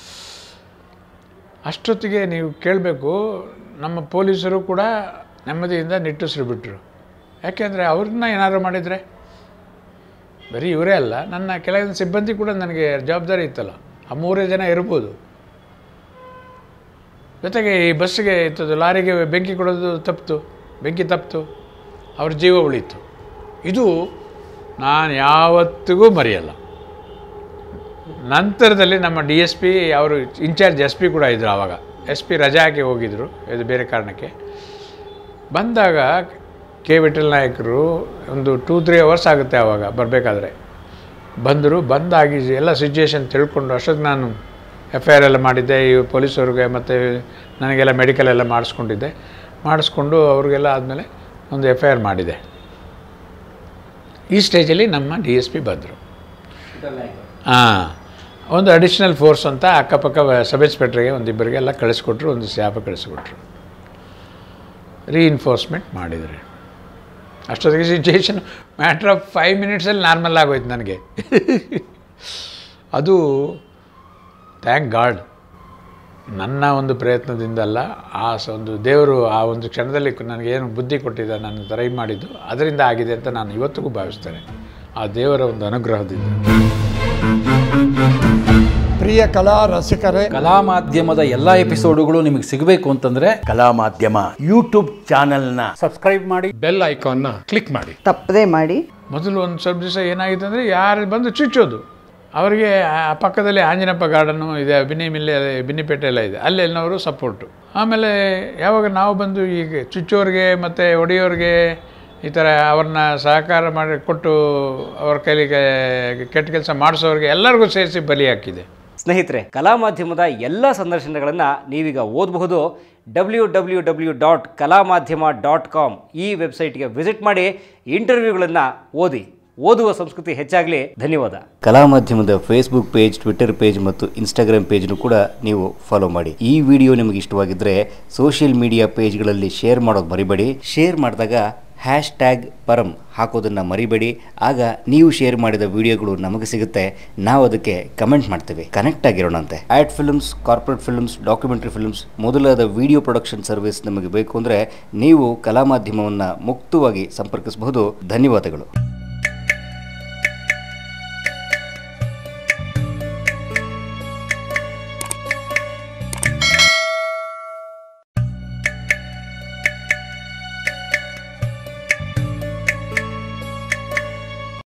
ಅಷ್ಟೊತ್ತಿಗೆ ನೀವು ಕೇಳಬೇಕು ನಮ್ಮ ಪೊಲೀಸರು ಕೂಡ ನೆಮ್ಮದಿಯಿಂದ ನಿಟ್ಟುಸಿರು ಬಿಟ್ಟರು ಯಾಕೆಂದರೆ ಅವ್ರನ್ನ ಏನಾದ್ರು ಮಾಡಿದರೆ ಬರೀ ಇವರೇ ಅಲ್ಲ ನನ್ನ ಕೆಲವೊಂದು ಸಿಬ್ಬಂದಿ ಕೂಡ ನನಗೆ ಜವಾಬ್ದಾರಿ ಇತ್ತಲ್ಲ ಆ ಮೂರೇ ಜನ ಇರ್ಬೋದು ಜೊತೆಗೆ ಈ ಬಸ್ಸಿಗೆ ಇತ್ತದು ಲಾರಿಗೆ ಬೆಂಕಿ ಕೊಡೋದು ತಪ್ಪಿತು ಬೆಂಕಿ ತಪ್ಪಿತು ಅವ್ರ ಜೀವ ಉಳೀತು ಇದು ನಾನು ಯಾವತ್ತಿಗೂ ಮರೆಯಲ್ಲ ನಂತರದಲ್ಲಿ ನಮ್ಮ ಡಿ ಎಸ್ ಪಿ ಅವರು ಇನ್ಚಾರ್ಜ್ ಎಸ್ ಪಿ ಕೂಡ ಇದ್ದರು ಆವಾಗ ಎಸ್ ಪಿ ರಜಾ ಹಾಕಿ ಹೋಗಿದ್ದರು ಇದು ಬೇರೆ ಕಾರಣಕ್ಕೆ ಬಂದಾಗ ಕೆ ವಿಠಲ್ ನಾಯಕರು ಒಂದು ಟೂ ತ್ರೀ ಅವರ್ಸ್ ಆಗುತ್ತೆ ಆವಾಗ ಬರಬೇಕಾದ್ರೆ ಬಂದರು ಬಂದಾಗಿ ಎಲ್ಲ ಸಿಚುಯೇಷನ್ ತಿಳ್ಕೊಂಡು ಅಷ್ಟೊತ್ತು ನಾನು ಎಫ್ ಐ ಆರ್ ಎಲ್ಲ ಮಾಡಿದ್ದೆ ಈ ಪೊಲೀಸವ್ರಿಗೆ ಮತ್ತು ನನಗೆಲ್ಲ ಮೆಡಿಕಲ್ ಎಲ್ಲ ಮಾಡಿಸ್ಕೊಂಡಿದ್ದೆ ಮಾಡಿಸ್ಕೊಂಡು ಅವ್ರಿಗೆಲ್ಲ ಆದಮೇಲೆ ಒಂದು ಎಫ್ ಐ ಆರ್ ಮಾಡಿದೆ ಈ ಸ್ಟೇಜಲ್ಲಿ ನಮ್ಮ ಡಿ ಎಸ್ ಪಿ ಬಂದರು ಹಾಂ ಒಂದು ಅಡಿಷ್ನಲ್ ಫೋರ್ಸ್ ಅಂತ ಅಕ್ಕಪಕ್ಕ ಸಬ್ ಇನ್ಸ್ಪೆಕ್ಟ್ರಿಗೆ ಒಂದಿಬ್ಬರಿಗೆಲ್ಲ ಕಳಿಸ್ಕೊಟ್ರು ಒಂದು ಸ್ಯಾಪ ಕಳಿಸ್ಕೊಟ್ರು ರೀಇನ್ಫೋರ್ಸ್ಮೆಂಟ್ ಮಾಡಿದ್ರು ಅಷ್ಟೊತ್ತಿಗೆ ಸಿಚುಯೇಷನ್ ಮ್ಯಾಟ್ರ್ ಆಫ್ ಫೈವ್ ಮಿನಿಟ್ಸಲ್ಲಿ ನಾರ್ಮಲ್ ಆಗೋಯ್ತು ನನಗೆ ಅದು ಥ್ಯಾಂಕ್ ಗಾಡ್ ನನ್ನ ಒಂದು ಪ್ರಯತ್ನದಿಂದಲ್ಲ ಆ ಸ ಒಂದು ದೇವರು ಆ ಒಂದು ಕ್ಷಣದಲ್ಲಿ ನನಗೆ ಏನು ಬುದ್ಧಿ ಕೊಟ್ಟಿದ್ದ ನನ್ನ ಟ್ರೈ ಮಾಡಿದ್ದು ಅದರಿಂದ ಆಗಿದೆ ಅಂತ ನಾನು ಇವತ್ತಿಗೂ ಭಾವಿಸ್ತೇನೆ ಆ ದೇವರ ಒಂದು ಅನುಗ್ರಹದಿಂದ ಪ್ರಿಯ ಕಲಾ ರಸಿಕರೇ ಕಲಾ ಮಾಧ್ಯಮದ ಎಲ್ಲ ಎಪಿಸೋಡುಗಳು ನಿಮಗೆ ಸಿಗಬೇಕು ಅಂತಂದ್ರೆ ಕಲಾ ಮಾಧ್ಯಮ ಯೂಟ್ಯೂಬ್ ಚಾನೆಲ್ನ ಬೆಲ್ ಐಕಾನ್ನ ಕ್ಲಿಕ್ ಮಾಡಿ ತಪ್ಪದೇ ಮಾಡಿ ಮೊದಲು ಒಂದು ಸ್ವಲ್ಪ ದಿವಸ ಏನಾಗಿತ್ತು ಅಂದರೆ ಯಾರು ಬಂದು ಚುಚ್ಚೋದು ಅವರಿಗೆ ಆ ಪಕ್ಕದಲ್ಲಿ ಆಂಜನಪ್ಪ ಗಾರ್ಡನ್ನು ಇದೆ ಬಿನ್ನಿಮಿಲ್ಲೆ ಬಿನ್ನಿಪೇಟೆ ಎಲ್ಲ ಇದೆ ಅಲ್ಲೆಲ್ಲವರು ಸಪೋರ್ಟು ಆಮೇಲೆ ಯಾವಾಗ ನಾವು ಬಂದು ಈಗ ಚುಚ್ಚೋರಿಗೆ ಮತ್ತು ಹೊಡೆಯೋರಿಗೆ ಈ ಥರ ಅವ್ರನ್ನ ಸಹಕಾರ ಮಾಡಿ ಕೊಟ್ಟು ಅವ್ರ ಕೈಲಿಗೆ ಕೆಟ್ಟ ಕೆಲಸ ಮಾಡಿಸೋರಿಗೆ ಎಲ್ಲರಿಗೂ ಸೇರಿಸಿ ಬಲಿ ಹಾಕಿದೆ ಸ್ನೇಹಿತರೆ ಕಲಾ ಮಾಧ್ಯಮದ ಎಲ್ಲ ಸಂದರ್ಶನಗಳನ್ನು ನೀವೀಗ ಓದಬಹುದು ಡಬ್ಲ್ಯೂ ಡಬ್ಲ್ಯೂ ಡಬ್ಲ್ಯೂ ಡಾಟ್ ಕಲಾ ಮಾಧ್ಯಮ ಡಾಟ್ ಕಾಮ್ ಈ ವೆಬ್ಸೈಟ್ಗೆ ವಿಸಿಟ್ ಮಾಡಿ ಇಂಟರ್ವ್ಯೂಗಳನ್ನು ಓದಿ ಓದುವ ಸಂಸ್ಕೃತಿ ಹೆಚ್ಚಾಗಲಿ ಧನ್ಯವಾದ ಕಲಾ ಮಾಧ್ಯಮದ ಫೇಸ್ಬುಕ್ ಪೇಜ್ ಟ್ವಿಟರ್ ಪೇಜ್ ಮತ್ತು ಇನ್ಸ್ಟಾಗ್ರಾಮ್ ಪೇಜ್ನು ಕೂಡ ನೀವು ಫಾಲೋ ಮಾಡಿ ಈ ವಿಡಿಯೋ ನಿಮಗೆ ಇಷ್ಟವಾಗಿದ್ದರೆ ಸೋಷಿಯಲ್ ಮೀಡಿಯಾ ಪೇಜ್ಗಳಲ್ಲಿ ಶೇರ್ ಮಾಡೋದು ಮರಿಬೇಡಿ ಶೇರ್ ಮಾಡಿದಾಗ ಹ್ಯಾಶ್ ಟ್ಯಾಗ್ ಪರಂ ಹಾಕೋದನ್ನು ಮರಿಬೇಡಿ ಆಗ ನೀವು ಶೇರ್ ಮಾಡಿದ ವಿಡಿಯೋಗಳು ನಮಗೆ ಸಿಗುತ್ತೆ ನಾವು ಅದಕ್ಕೆ ಕಮೆಂಟ್ ಮಾಡ್ತೇವೆ ಕನೆಕ್ಟ್ ಆಗಿರೋಣಂತೆ ad films corporate films documentary films ಮೊದಲಾದ ವಿಡಿಯೋ ಪ್ರೊಡಕ್ಷನ್ ಸರ್ವಿಸ್ ನಮಗೆ ಬೇಕು ಅಂದರೆ ನೀವು ಕಲಾ ಮಾಧ್ಯಮವನ್ನು ಮುಕ್ತವಾಗಿ ಸಂಪರ್ಕಿಸಬಹುದು ಧನ್ಯವಾದಗಳು